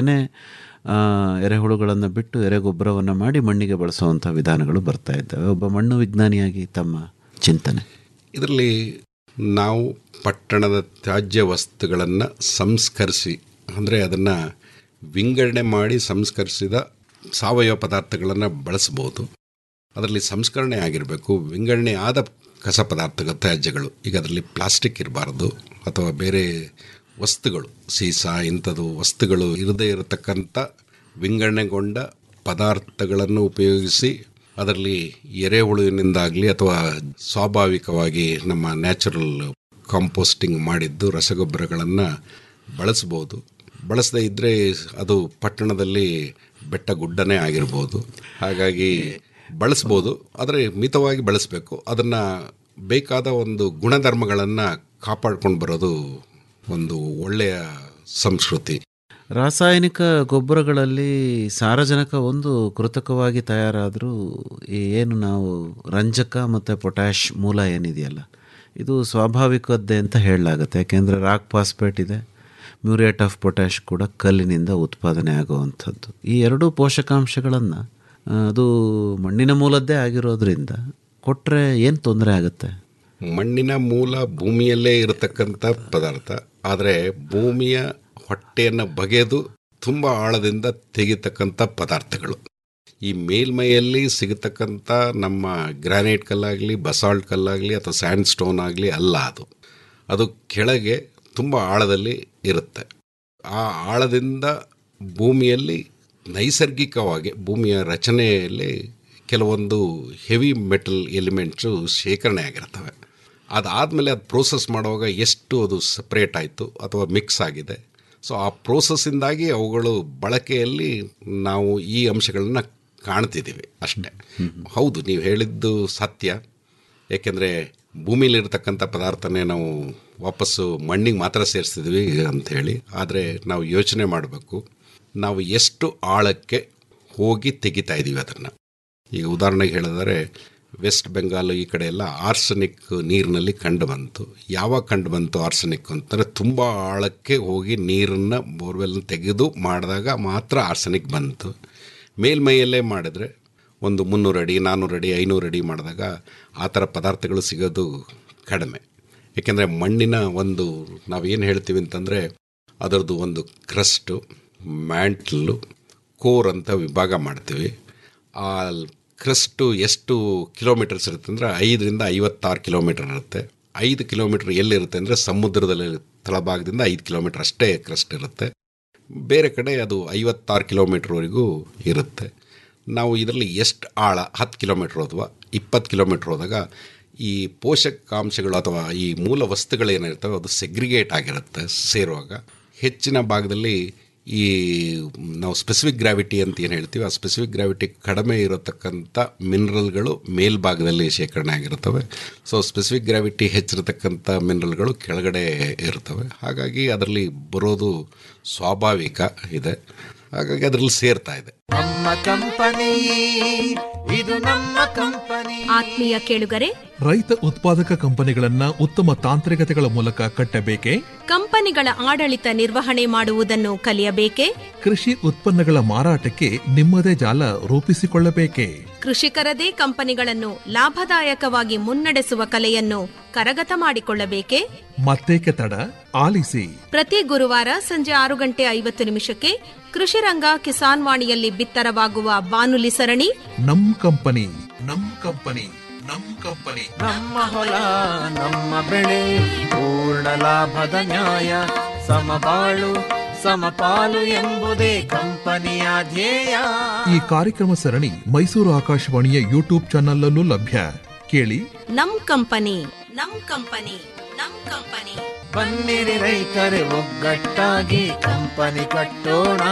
ಎರೆಹುಳುಗಳನ್ನು ಬಿಟ್ಟು ಎರೆಗೊಬ್ಬರವನ್ನು ಮಾಡಿ ಮಣ್ಣಿಗೆ ಬಳಸುವಂಥ ವಿಧಾನಗಳು ಬರ್ತಾ ಇದ್ದಾವೆ ಒಬ್ಬ ಮಣ್ಣು ವಿಜ್ಞಾನಿಯಾಗಿ ತಮ್ಮ ಚಿಂತನೆ ಇದರಲ್ಲಿ ನಾವು ಪಟ್ಟಣದ ತ್ಯಾಜ್ಯ ವಸ್ತುಗಳನ್ನು ಸಂಸ್ಕರಿಸಿ ಅಂದರೆ ಅದನ್ನು ವಿಂಗಡಣೆ ಮಾಡಿ ಸಂಸ್ಕರಿಸಿದ ಸಾವಯವ ಪದಾರ್ಥಗಳನ್ನು ಬಳಸ್ಬೋದು ಅದರಲ್ಲಿ ಸಂಸ್ಕರಣೆ ಆಗಿರಬೇಕು ವಿಂಗಡಣೆ ಆದ ಕಸ ಪದಾರ್ಥಗಳು ತ್ಯಾಜ್ಯಗಳು ಈಗ ಅದರಲ್ಲಿ ಪ್ಲಾಸ್ಟಿಕ್ ಇರಬಾರ್ದು ಅಥವಾ ಬೇರೆ ವಸ್ತುಗಳು ಸೀಸಾ ಇಂಥದ್ದು ವಸ್ತುಗಳು ಇರದೇ ಇರತಕ್ಕಂಥ ವಿಂಗಡಣೆಗೊಂಡ ಪದಾರ್ಥಗಳನ್ನು ಉಪಯೋಗಿಸಿ ಅದರಲ್ಲಿ ಎರೆಹುಳುವಿನಿಂದಾಗಲಿ ಅಥವಾ ಸ್ವಾಭಾವಿಕವಾಗಿ ನಮ್ಮ ನ್ಯಾಚುರಲ್ ಕಾಂಪೋಸ್ಟಿಂಗ್ ಮಾಡಿದ್ದು ರಸಗೊಬ್ಬರಗಳನ್ನು ಬಳಸ್ಬೋದು ಬಳಸದೇ ಇದ್ದರೆ ಅದು ಪಟ್ಟಣದಲ್ಲಿ ಬೆಟ್ಟ ಗುಡ್ಡನೇ ಆಗಿರ್ಬೋದು ಹಾಗಾಗಿ ಬಳಸ್ಬೋದು ಆದರೆ ಮಿತವಾಗಿ ಬಳಸಬೇಕು ಅದನ್ನು ಬೇಕಾದ ಒಂದು ಗುಣಧರ್ಮಗಳನ್ನು ಕಾಪಾಡ್ಕೊಂಡು ಬರೋದು ಒಂದು ಒಳ್ಳೆಯ ಸಂಸ್ಕೃತಿ ರಾಸಾಯನಿಕ ಗೊಬ್ಬರಗಳಲ್ಲಿ ಸಾರಜನಕ ಒಂದು ಕೃತಕವಾಗಿ ತಯಾರಾದರೂ ಈ ಏನು ನಾವು ರಂಜಕ ಮತ್ತು ಪೊಟ್ಯಾಷ್ ಮೂಲ ಏನಿದೆಯಲ್ಲ ಇದು ಸ್ವಾಭಾವಿಕದ್ದೇ ಅಂತ ಹೇಳಲಾಗುತ್ತೆ ಯಾಕೆಂದರೆ ರಾಕ್ ಫಾಸ್ಫೇಟ್ ಇದೆ ಮ್ಯೂರೇಟ್ ಆಫ್ ಪೊಟ್ಯಾಷ್ ಕೂಡ ಕಲ್ಲಿನಿಂದ ಉತ್ಪಾದನೆ ಆಗುವಂಥದ್ದು ಈ ಎರಡೂ ಪೋಷಕಾಂಶಗಳನ್ನು ಅದು ಮಣ್ಣಿನ ಮೂಲದ್ದೇ ಆಗಿರೋದ್ರಿಂದ ಕೊಟ್ಟರೆ ಏನು ತೊಂದರೆ ಆಗುತ್ತೆ ಮಣ್ಣಿನ ಮೂಲ ಭೂಮಿಯಲ್ಲೇ ಇರತಕ್ಕಂಥ ಪದಾರ್ಥ ಆದರೆ ಭೂಮಿಯ ಹೊಟ್ಟೆಯನ್ನು ಬಗೆದು ತುಂಬ ಆಳದಿಂದ ತೆಗಿತಕ್ಕಂಥ ಪದಾರ್ಥಗಳು ಈ ಮೇಲ್ಮೈಯಲ್ಲಿ ಸಿಗತಕ್ಕಂಥ ನಮ್ಮ ಗ್ರಾನೈಟ್ ಕಲ್ಲಾಗಲಿ ಬಸಾಲ್ಟ್ ಕಲ್ಲಾಗಲಿ ಅಥವಾ ಸ್ಯಾಂಡ್ ಸ್ಟೋನ್ ಆಗಲಿ ಅಲ್ಲ ಅದು ಅದು ಕೆಳಗೆ ತುಂಬ ಆಳದಲ್ಲಿ ಇರುತ್ತೆ ಆ ಆಳದಿಂದ ಭೂಮಿಯಲ್ಲಿ ನೈಸರ್ಗಿಕವಾಗಿ ಭೂಮಿಯ ರಚನೆಯಲ್ಲಿ ಕೆಲವೊಂದು ಹೆವಿ ಮೆಟಲ್ ಎಲಿಮೆಂಟ್ಸು ಶೇಖರಣೆ ಆಗಿರ್ತವೆ ಅದಾದಮೇಲೆ ಅದು ಪ್ರೋಸೆಸ್ ಮಾಡುವಾಗ ಎಷ್ಟು ಅದು ಸಪ್ರೇಟ್ ಆಯಿತು ಅಥವಾ ಮಿಕ್ಸ್ ಆಗಿದೆ ಸೊ ಆ ಪ್ರೋಸೆಸ್ಸಿಂದಾಗಿ ಅವುಗಳು ಬಳಕೆಯಲ್ಲಿ ನಾವು ಈ ಅಂಶಗಳನ್ನ ಕಾಣ್ತಿದ್ದೀವಿ ಅಷ್ಟೇ ಹೌದು ನೀವು ಹೇಳಿದ್ದು ಸತ್ಯ ಏಕೆಂದರೆ ಭೂಮಿಲಿರ್ತಕ್ಕಂಥ ಪದಾರ್ಥನೇ ನಾವು ವಾಪಸ್ಸು ಮಣ್ಣಿಗೆ ಮಾತ್ರ ಸೇರಿಸ್ತಿದ್ವಿ ಅಂಥೇಳಿ ಆದರೆ ನಾವು ಯೋಚನೆ ಮಾಡಬೇಕು ನಾವು ಎಷ್ಟು ಆಳಕ್ಕೆ ಹೋಗಿ ತೆಗಿತಾ ಇದ್ದೀವಿ ಅದನ್ನು ಈಗ ಉದಾಹರಣೆಗೆ ಹೇಳಿದರೆ ವೆಸ್ಟ್ ಬೆಂಗಾಲ್ ಈ ಕಡೆ ಎಲ್ಲ ಆರ್ಸನಿಕ್ ನೀರಿನಲ್ಲಿ ಕಂಡು ಬಂತು ಯಾವಾಗ ಕಂಡು ಬಂತು ಆರ್ಸನಿಕ್ ಅಂತಂದರೆ ತುಂಬ ಆಳಕ್ಕೆ ಹೋಗಿ ನೀರನ್ನು ಬೋರ್ವೆಲ್ನ ತೆಗೆದು ಮಾಡಿದಾಗ ಮಾತ್ರ ಆರ್ಸನಿಕ್ ಬಂತು ಮೇಲ್ಮೈಯಲ್ಲೇ ಮಾಡಿದರೆ ಒಂದು ಮುನ್ನೂರು ಅಡಿ ನಾನ್ನೂರು ಅಡಿ ಐನೂರು ಅಡಿ ಮಾಡಿದಾಗ ಆ ಥರ ಪದಾರ್ಥಗಳು ಸಿಗೋದು ಕಡಿಮೆ ಏಕೆಂದರೆ ಮಣ್ಣಿನ ಒಂದು ನಾವೇನು ಹೇಳ್ತೀವಿ ಅಂತಂದರೆ ಅದರದ್ದು ಒಂದು ಕ್ರಸ್ಟು ಮ್ಯಾಂಟ್ಲು ಕೋರ್ ಅಂತ ವಿಭಾಗ ಮಾಡ್ತೀವಿ ಆ ಕ್ರಸ್ಟು ಎಷ್ಟು ಕಿಲೋಮೀಟರ್ಸ್ ಇರುತ್ತೆ ಅಂದರೆ ಐದರಿಂದ ಐವತ್ತಾರು ಕಿಲೋಮೀಟರ್ ಇರುತ್ತೆ ಐದು ಕಿಲೋಮೀಟರ್ ಎಲ್ಲಿರುತ್ತೆ ಅಂದರೆ ಸಮುದ್ರದಲ್ಲಿ ತಳಭಾಗದಿಂದ ಐದು ಕಿಲೋಮೀಟರ್ ಅಷ್ಟೇ ಕ್ರಸ್ಟ್ ಇರುತ್ತೆ ಬೇರೆ ಕಡೆ ಅದು ಐವತ್ತಾರು ಕಿಲೋಮೀಟ್ರ್ವರೆಗೂ ಇರುತ್ತೆ ನಾವು ಇದರಲ್ಲಿ ಎಷ್ಟು ಆಳ ಹತ್ತು ಕಿಲೋಮೀಟ್ರ್ ಹೋದ್ವಾ ಇಪ್ಪತ್ತು ಕಿಲೋಮೀಟ್ರ್ ಹೋದಾಗ ಈ ಪೋಷಕಾಂಶಗಳು ಅಥವಾ ಈ ಮೂಲ ವಸ್ತುಗಳೇನಿರ್ತವೆ ಅದು ಸೆಗ್ರಿಗೇಟ್ ಆಗಿರುತ್ತೆ ಸೇರುವಾಗ ಹೆಚ್ಚಿನ ಭಾಗದಲ್ಲಿ ಈ ನಾವು ಸ್ಪೆಸಿಫಿಕ್ ಗ್ರಾವಿಟಿ ಅಂತ ಏನು ಹೇಳ್ತೀವಿ ಆ ಸ್ಪೆಸಿಫಿಕ್ ಗ್ರಾವಿಟಿ ಕಡಿಮೆ ಇರತಕ್ಕಂಥ ಮಿನರಲ್ಗಳು ಮೇಲ್ಭಾಗದಲ್ಲಿ ಶೇಖರಣೆ ಆಗಿರ್ತವೆ ಸೊ ಸ್ಪೆಸಿಫಿಕ್ ಗ್ರಾವಿಟಿ ಹೆಚ್ಚಿರತಕ್ಕಂಥ ಮಿನರಲ್ಗಳು ಕೆಳಗಡೆ ಇರ್ತವೆ ಹಾಗಾಗಿ ಅದರಲ್ಲಿ ಬರೋದು ಸ್ವಾಭಾವಿಕ ಇದೆ ಹಾಗಾಗಿ ಅದರಲ್ಲಿ ಸೇರ್ತಾ ಇದೆ ನಮ್ಮ ಕಂಪನಿ ಇದು ನಮ್ಮ ಕಂಪನಿ ಆತ್ಮೀಯ ಕೇಳುಗರೆ ರೈತ ಉತ್ಪಾದಕ ಕಂಪನಿಗಳನ್ನ ಉತ್ತಮ ತಾಂತ್ರಿಕತೆಗಳ ಮೂಲಕ ಕಟ್ಟಬೇಕೆ ಕಂಪನಿಗಳ ಆಡಳಿತ ನಿರ್ವಹಣೆ ಮಾಡುವುದನ್ನು ಕಲಿಯಬೇಕೆ ಕೃಷಿ ಉತ್ಪನ್ನಗಳ ಮಾರಾಟಕ್ಕೆ ನಿಮ್ಮದೇ ಜಾಲ ರೂಪಿಸಿಕೊಳ್ಳಬೇಕೆ ಕೃಷಿಕರದೇ ಕಂಪನಿಗಳನ್ನು ಲಾಭದಾಯಕವಾಗಿ ಮುನ್ನಡೆಸುವ ಕಲೆಯನ್ನು ಕರಗತ ಮಾಡಿಕೊಳ್ಳಬೇಕೆ ಮತ್ತೇಕೆ ತಡ ಆಲಿಸಿ ಪ್ರತಿ ಗುರುವಾರ ಸಂಜೆ ಆರು ಗಂಟೆ ಐವತ್ತು ನಿಮಿಷಕ್ಕೆ ಕೃಷಿ ರಂಗ ಕಿಸಾನ್ ವಾಣಿಯಲ್ಲಿ ಬಿತ್ತರವಾಗುವ ಬಾನುಲಿ ಸರಣಿ ನಮ್ ಕಂಪನಿ ನಮ್ ಕಂಪನಿ ನಮ್ ಕಂಪನಿ ನಮ್ಮ ಹೊಲ ನಮ್ಮ ಬೆಳೆ ಪೂರ್ಣ ಲಾಭದ ನ್ಯಾಯ ಸಮಬಾಳು ಸಮಪಾಲು ಎಂಬುದೇ ಕಂಪನಿಯ ಧ್ಯೇಯ ಈ ಕಾರ್ಯಕ್ರಮ ಸರಣಿ ಮೈಸೂರು ಆಕಾಶವಾಣಿಯ ಯೂಟ್ಯೂಬ್ ಚಾನಲ್ಲೂ ಲಭ್ಯ ಕೇಳಿ ನಮ್ ಕಂಪನಿ ನಮ್ ಕಂಪನಿ ನಮ್ ಕಂಪನಿ ಬನ್ನಿರಿ ರೈತರೆ ಒಗ್ಗಟ್ಟಾಗಿ ಕಂಪನಿ ಕಟ್ಟೋಣ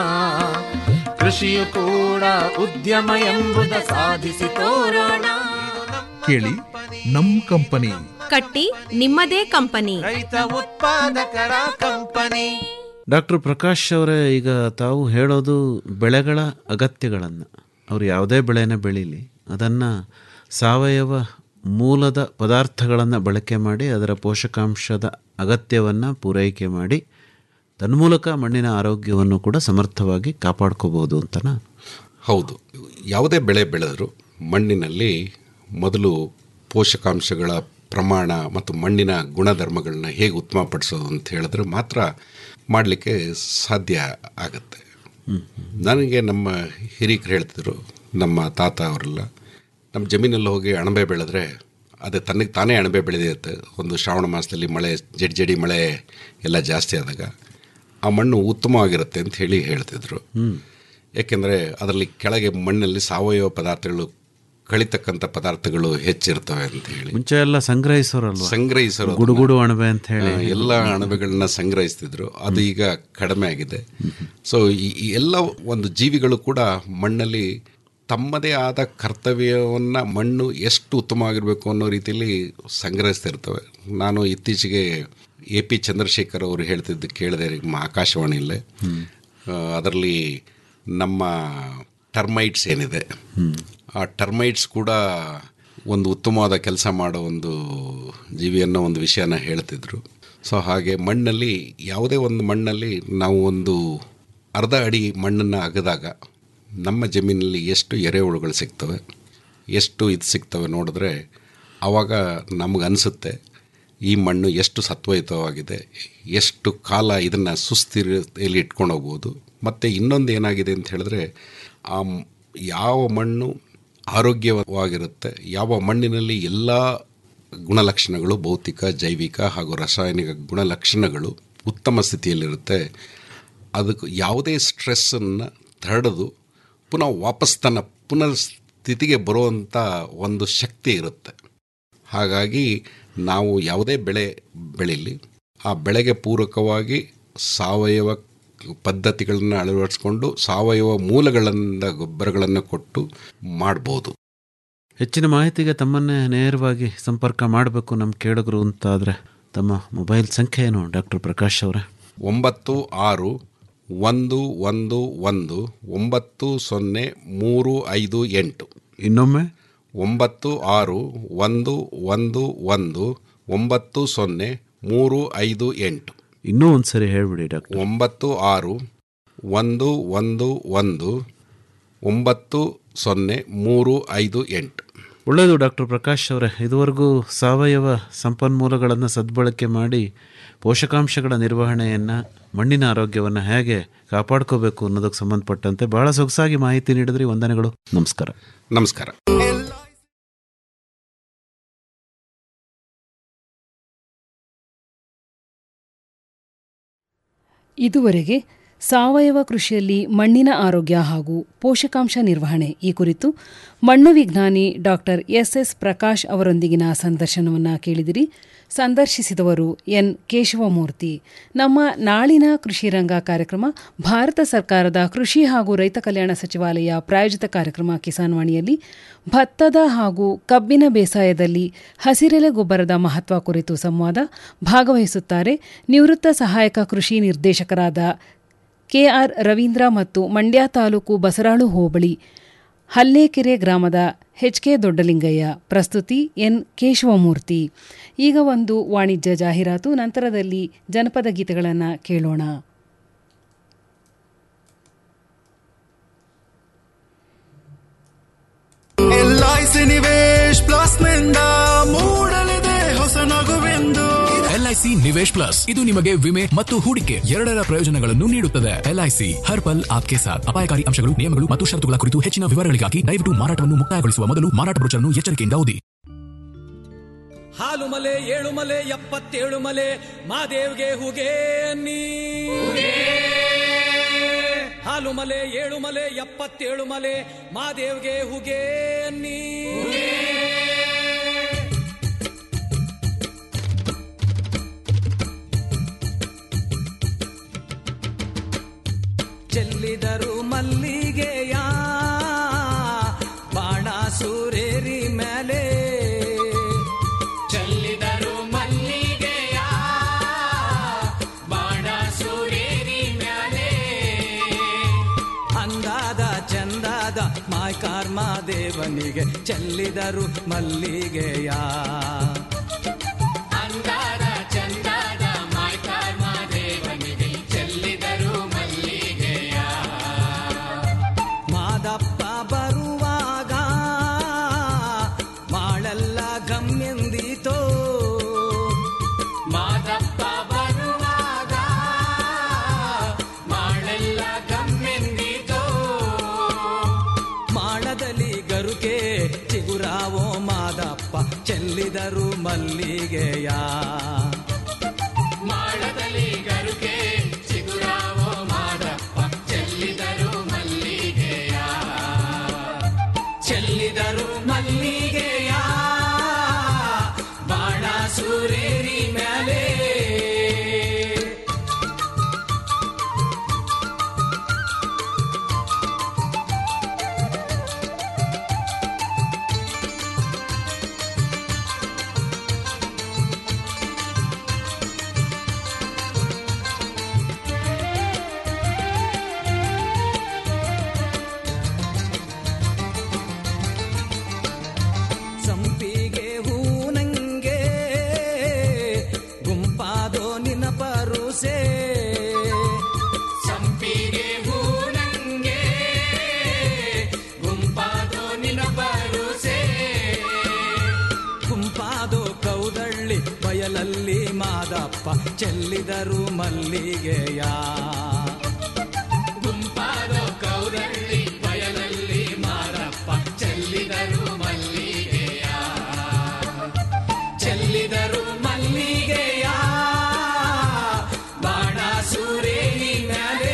ಕೃಷಿಯು ಕೂಡ ಉದ್ಯಮ ಎಂಬುದ ಸಾಧಿಸಿ ತೋರೋಣ ಕೇಳಿ ನಮ್ ಕಂಪನಿ ಕಟ್ಟಿ ನಿಮ್ಮದೇ ಕಂಪನಿ ರೈತ ಉತ್ಪಾದಕರ ಕಂಪನಿ ಡಾಕ್ಟರ್ ಪ್ರಕಾಶ್ ಅವರೇ ಈಗ ತಾವು ಹೇಳೋದು ಬೆಳೆಗಳ ಅಗತ್ಯಗಳನ್ನು ಅವರು ಯಾವುದೇ ಬೆಳೆನ ಬೆಳೀಲಿ ಅದನ್ನು ಸಾವಯವ ಮೂಲದ ಪದಾರ್ಥಗಳನ್ನು ಬಳಕೆ ಮಾಡಿ ಅದರ ಪೋಷಕಾಂಶದ ಅಗತ್ಯವನ್ನು ಪೂರೈಕೆ ಮಾಡಿ ತನ್ಮೂಲಕ ಮಣ್ಣಿನ ಆರೋಗ್ಯವನ್ನು ಕೂಡ ಸಮರ್ಥವಾಗಿ ಕಾಪಾಡ್ಕೋಬೋದು ಅಂತನಾ ಹೌದು ಯಾವುದೇ ಬೆಳೆ ಬೆಳೆದರೂ ಮಣ್ಣಿನಲ್ಲಿ ಮೊದಲು ಪೋಷಕಾಂಶಗಳ ಪ್ರಮಾಣ ಮತ್ತು ಮಣ್ಣಿನ ಗುಣಧರ್ಮಗಳನ್ನ ಹೇಗೆ ಉತ್ತಮಪಡಿಸೋದು ಅಂತ ಹೇಳಿದ್ರೆ ಮಾತ್ರ ಮಾಡಲಿಕ್ಕೆ ಸಾಧ್ಯ ಆಗುತ್ತೆ ನನಗೆ ನಮ್ಮ ಹಿರಿಕರು ಹೇಳ್ತಿದ್ರು ನಮ್ಮ ತಾತ ಅವರೆಲ್ಲ ನಮ್ಮ ಜಮೀನಲ್ಲಿ ಹೋಗಿ ಅಣಬೆ ಬೆಳೆದ್ರೆ ಅದು ತನ್ನಗೆ ತಾನೇ ಅಣಬೆ ಬೆಳೆದಿರುತ್ತೆ ಒಂದು ಶ್ರಾವಣ ಮಾಸದಲ್ಲಿ ಮಳೆ ಜಡಿ ಜಡಿ ಮಳೆ ಎಲ್ಲ ಜಾಸ್ತಿ ಆದಾಗ ಆ ಮಣ್ಣು ಉತ್ತಮವಾಗಿರುತ್ತೆ ಅಂತ ಹೇಳಿ ಹೇಳ್ತಿದ್ರು ಏಕೆಂದರೆ ಅದರಲ್ಲಿ ಕೆಳಗೆ ಮಣ್ಣಲ್ಲಿ ಸಾವಯವ ಪದಾರ್ಥಗಳು ಕಳಿತಕ್ಕಂಥ ಪದಾರ್ಥಗಳು ಹೆಚ್ಚಿರ್ತವೆ ಅಂತ ಹೇಳಿ ಮುಂಚೆ ಎಲ್ಲ ಸಂಗ್ರಹಿಸೋರಲ್ವ ಸಂಗ್ರಹಿಸೋರು ಗುಡುಗುಡು ಅಣಬೆ ಅಂತ ಹೇಳಿ ಆ, ಎಲ್ಲ ಅಣಬೆಗಳನ್ನ ಸಂಗ್ರಹಿಸ್ತಿದ್ರು ಅದು ಈಗ ಕಡಿಮೆ ಆಗಿದೆ ಸೊ ಈ ಈ ಎಲ್ಲ ಒಂದು ಜೀವಿಗಳು ಕೂಡ ಮಣ್ಣಲ್ಲಿ ತಮ್ಮದೇ ಆದ ಕರ್ತವ್ಯವನ್ನು ಮಣ್ಣು ಎಷ್ಟು ಉತ್ತಮವಾಗಿರಬೇಕು ಅನ್ನೋ ರೀತಿಯಲ್ಲಿ ಸಂಗ್ರಹಿಸ್ತಿರ್ತವೆ ನಾನು ಇತ್ತೀಚೆಗೆ ಎ ಪಿ ಚಂದ್ರಶೇಖರ್ ಅವರು ಹೇಳ್ತಿದ್ದು ಕೇಳಿದೆ ನಿಮ್ಮ ಆಕಾಶವಾಣಿಯಲ್ಲೇ ಅದರಲ್ಲಿ ನಮ್ಮ ಟರ್ಮೈಟ್ಸ್ ಏನಿದೆ ಆ ಟರ್ಮೈಟ್ಸ್ ಕೂಡ ಒಂದು ಉತ್ತಮವಾದ ಕೆಲಸ ಮಾಡೋ ಒಂದು ಜೀವಿ ಅನ್ನೋ ಒಂದು ವಿಷಯನ ಹೇಳ್ತಿದ್ರು ಸೊ ಹಾಗೆ ಮಣ್ಣಲ್ಲಿ ಯಾವುದೇ ಒಂದು ಮಣ್ಣಲ್ಲಿ ನಾವು ಒಂದು ಅರ್ಧ ಅಡಿ ಮಣ್ಣನ್ನು ಅಗದಾಗ ನಮ್ಮ ಜಮೀನಲ್ಲಿ ಎಷ್ಟು ಎರೆಹುಳುಗಳು ಸಿಗ್ತವೆ ಎಷ್ಟು ಇದು ಸಿಗ್ತವೆ ನೋಡಿದ್ರೆ ಆವಾಗ ನಮ್ಗೆ ಅನಿಸುತ್ತೆ ಈ ಮಣ್ಣು ಎಷ್ಟು ಸತ್ವಯುತವಾಗಿದೆ ಎಷ್ಟು ಕಾಲ ಇದನ್ನು ಸುಸ್ಥಿರತೆಯಲ್ಲಿ ಇಟ್ಕೊಂಡು ಹೋಗ್ಬೋದು ಮತ್ತು ಇನ್ನೊಂದು ಏನಾಗಿದೆ ಅಂತ ಹೇಳಿದ್ರೆ ಆ ಮ್- ಯಾವ ಮಣ್ಣು ಆರೋಗ್ಯವಾಗಿರುತ್ತೆ ಯಾವ ಮಣ್ಣಿನಲ್ಲಿ ಎಲ್ಲ ಗುಣಲಕ್ಷಣಗಳು ಭೌತಿಕ ಜೈವಿಕ ಹಾಗೂ ರಾಸಾಯನಿಕ ಗುಣಲಕ್ಷಣಗಳು ಉತ್ತಮ ಸ್ಥಿತಿಯಲ್ಲಿರುತ್ತೆ ಅದಕ್ಕೆ ಯಾವುದೇ ಸ್ಟ್ರೆಸ್ಸನ್ನು ತಡೆದು ಪುನಃ ವಾಪಸ್ ತನ್ನ ಪುನರ್ ಸ್ಥಿತಿಗೆ ಬರುವಂಥ ಒಂದು ಶಕ್ತಿ ಇರುತ್ತೆ ಹಾಗಾಗಿ ನಾವು ಯಾವುದೇ ಬೆಳೆ ಬೆಳೀಲಿ ಆ ಬೆಳೆಗೆ ಪೂರಕವಾಗಿ ಸಾವಯವ ಪದ್ಧತಿಗಳನ್ನು ಅಳವಡಿಸ್ಕೊಂಡು ಸಾವಯವ ಮೂಲಗಳಿಂದ ಗೊಬ್ಬರಗಳನ್ನು ಕೊಟ್ಟು ಮಾಡ್ಬೋದು ಹೆಚ್ಚಿನ ಮಾಹಿತಿಗೆ ತಮ್ಮನ್ನೇ ನೇರವಾಗಿ ಸಂಪರ್ಕ ಮಾಡಬೇಕು ನಮ್ಮ ಕೇಳುಗರು ಅಂತಾದರೆ ತಮ್ಮ ಮೊಬೈಲ್ ಸಂಖ್ಯೆ ಏನು ಡಾಕ್ಟರ್ ಪ್ರಕಾಶ್ ಅವರೇ ಒಂಬತ್ತು ಆರು ಒಂದು ಒಂದು ಒಂದು ಒಂಬತ್ತು ಸೊನ್ನೆ ಮೂರು ಐದು ಎಂಟು ಇನ್ನೊಮ್ಮೆ ಒಂಬತ್ತು ಆರು ಒಂದು ಒಂದು ಒಂದು ಒಂಬತ್ತು ಸೊನ್ನೆ ಮೂರು ಐದು ಎಂಟು ಇನ್ನೂ ಒಂದು ಸರಿ ಹೇಳ್ಬಿಡಿ ಡಾಕ್ಟರ್ ಒಂಬತ್ತು ಆರು ಒಂದು ಒಂದು ಒಂದು ಒಂಬತ್ತು ಸೊನ್ನೆ ಮೂರು ಐದು ಎಂಟು ಒಳ್ಳೆಯದು ಡಾಕ್ಟರ್ ಪ್ರಕಾಶ್ ಅವರೇ ಇದುವರೆಗೂ ಸಾವಯವ ಸಂಪನ್ಮೂಲಗಳನ್ನು ಸದ್ಬಳಕೆ ಮಾಡಿ ಪೋಷಕಾಂಶಗಳ ನಿರ್ವಹಣೆಯನ್ನು ಮಣ್ಣಿನ ಆರೋಗ್ಯವನ್ನು ಹೇಗೆ ಕಾಪಾಡ್ಕೋಬೇಕು ಅನ್ನೋದಕ್ಕೆ ಸಂಬಂಧಪಟ್ಟಂತೆ ಬಹಳ ಸೊಗಸಾಗಿ ಮಾಹಿತಿ ನೀಡಿದ್ರಿ ವಂದನೆಗಳು ನಮಸ್ಕಾರ ನಮಸ್ಕಾರ ಇದುವರೆಗೆ ಸಾವಯವ ಕೃಷಿಯಲ್ಲಿ ಮಣ್ಣಿನ ಆರೋಗ್ಯ ಹಾಗೂ ಪೋಷಕಾಂಶ ನಿರ್ವಹಣೆ ಈ ಕುರಿತು ಮಣ್ಣು ವಿಜ್ಞಾನಿ ಡಾಕ್ಟರ್ ಎಸ್ಎಸ್ ಪ್ರಕಾಶ್ ಅವರೊಂದಿಗಿನ ಸಂದರ್ಶನವನ್ನು ಕೇಳಿದಿರಿ ಸಂದರ್ಶಿಸಿದವರು ಎನ್ ಕೇಶವಮೂರ್ತಿ ನಮ್ಮ ನಾಳಿನ ಕೃಷಿ ರಂಗ ಕಾರ್ಯಕ್ರಮ ಭಾರತ ಸರ್ಕಾರದ ಕೃಷಿ ಹಾಗೂ ರೈತ ಕಲ್ಯಾಣ ಸಚಿವಾಲಯ ಪ್ರಾಯೋಜಿತ ಕಾರ್ಯಕ್ರಮ ಕಿಸಾನ್ವಾಣಿಯಲ್ಲಿ ಭತ್ತದ ಹಾಗೂ ಕಬ್ಬಿನ ಬೇಸಾಯದಲ್ಲಿ ಹಸಿರೆಲೆ ಗೊಬ್ಬರದ ಮಹತ್ವ ಕುರಿತು ಸಂವಾದ ಭಾಗವಹಿಸುತ್ತಾರೆ ನಿವೃತ್ತ ಸಹಾಯಕ ಕೃಷಿ ನಿರ್ದೇಶಕರಾದ ಕೆಆರ್ ರವೀಂದ್ರ ಮತ್ತು ಮಂಡ್ಯ ತಾಲೂಕು ಬಸರಾಳು ಹೋಬಳಿ ಹಲ್ಲೇಕೆರೆ ಗ್ರಾಮದ ಎಚ್ಕೆ ದೊಡ್ಡಲಿಂಗಯ್ಯ ಪ್ರಸ್ತುತಿ ಎನ್ ಕೇಶವಮೂರ್ತಿ ಈಗ ಒಂದು ವಾಣಿಜ್ಯ ಜಾಹೀರಾತು ನಂತರದಲ್ಲಿ ಜನಪದ ಗೀತೆಗಳನ್ನು ಕೇಳೋಣ ಎಲ್ಐಸಿ ನಿವೇಶ್ ಪ್ಲಸ್ ನಿಂದ ಮೂಡಲಿದೆ ಹೊಸ ನಗುವೆಂದು ಎಲ್ಐಸಿ ನಿವೇಶ್ ಪ್ಲಸ್ ಇದು ನಿಮಗೆ ವಿಮೆ ಮತ್ತು ಹೂಡಿಕೆ ಎರಡರ ಪ್ರಯೋಜನಗಳನ್ನು ನೀಡುತ್ತದೆ ಎಲ್ಐಸಿ ಹರ್ ಪಲ್ ಆಪ್ಕೆ ಸಾಥ್ ಅಪಾಯಕಾರಿ ಅಂಶಗಳು ನಿಯಮಗಳು ಮತ್ತು ಷರತ್ತುಗಳ ಕುರಿತು ಹೆಚ್ಚಿನ ವಿವರಗಳಿಗಾಗಿ ದಯವಿಟ್ಟು ಮಾರಾಟವನ್ನು ಮುಕ್ತಾಯಗೊಳಿಸುವ ಮೊದಲು ಮಾರಾಟ ಬ್ರೋಚರ್ನ್ನು ಎಚ್ಚರಿಕೆಯಿಂದ ಓದಿ ಹಾಲು ಮಲೆ ಏಳು ಮಲೆ ಎಪ್ಪತ್ತೇಳು ಮಲೆ ಮಾದೇವ್ಗೆ ಹುಗೆ ಅನ್ನಿ ಹಾಲು ಮಲೆ ಏಳು ಮಲೆ ಎಪ್ಪತ್ತೇಳು ಮಲೆ ಮಾದೇವ್ಗೆ ಹುಗೆ ಅನ್ನಿ ಚೆಲ್ಲಿದರು ಮಲ್ಲಿಗೆಯ ಬಾಣ ಸೂರೇರಿ ಮೇಲೆ ಚೆಲ್ಲಿದರು ಮಲ್ಲಿಗೆಯ ಬಾಣ ಸೂರೇರಿ ಮೇಲೆ ಅಂದಾದ ಚಂದಾದ ಮಾಯ್ಕಾರ್ಮ ದೇವನಿಗೆ ಚೆಲ್ಲಿದರು ಮಲ್ಲಿಗೆಯ ಅಂದಾದ ಚಂದಾದ ಮಾಯ್ಕಾರ್ಮ ದೇವನಿಗೆ ಚೆಲ್ಲಿದರು ಮಲ್ಲಿಗೆಯ ಮಾದಪ್ಪ ಬರುವಾಗ ಮಾಳೆಲ್ಲ ಗಮ್ಯಂದಿತೋ ಮಾದಪ್ಪ ಬರುವಾಗ ಮಾಳೆಲ್ಲ ಗಮ್ಯಂದಿತೋ ಮಾಳದಲ್ಲಿ ಗರುಕೆ ಚಿಗುರಾವೋ ಮಾದಪ್ಪ ಚೆಲ್ಲಿದರು ಮಲ್ಲಿಗೆಯ ಮಾಳದಲ್ಲಿ ಗರುಕೆ ಚಿಗುರಾವೋ ಮಾದಪ್ಪ ಚೆಲ್ಲಿದರು ಮಲ್ಲಿಗೆಯ ಚೆಲ್ಲಿದರು ಮಲ್ಲಿಗೆಯ ಬಾಣ ಸೂರೇರಿ ಮೇಲೆ ಸಂಪಿಗೆ ಹೂನಂಗೆ ಗುಂಪಾದೋ ನಿನ ಪರುಸೆ ಸಂಪಿಗೆ ಹೂನಂಗೆ ಗುಂಪಾದೋ ನಿನ ಪರುಸೆ ಗುಂಪಾದೋ ಕೌದಳ್ಳಿ ಬಯಲಲ್ಲಿ ಮಾದಪ್ಪ ಚೆಲ್ಲಿದರು ಮಲ್ಲಿಗೆಯ ಗುಂಪಾದೋ ಕೌದಳ್ಳಿ ಬಯಲಲ್ಲಿ ಮಾದಪ್ಪ ಚೆಲ್ಲಿದರು ಮಲ್ಲಿಗೆಯ ಚೆಲ್ಲಿದರು ಮಲ್ಲಿಗೆಯ ಬಾಣ ಸೂರೇನಿ ಮೇಲೆ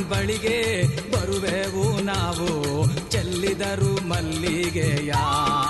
ಬಳಿಗೆ ಬರುವೆವು ನಾವು ಚೆಲ್ಲಿದರು ಮಲ್ಲಿಗೆಯ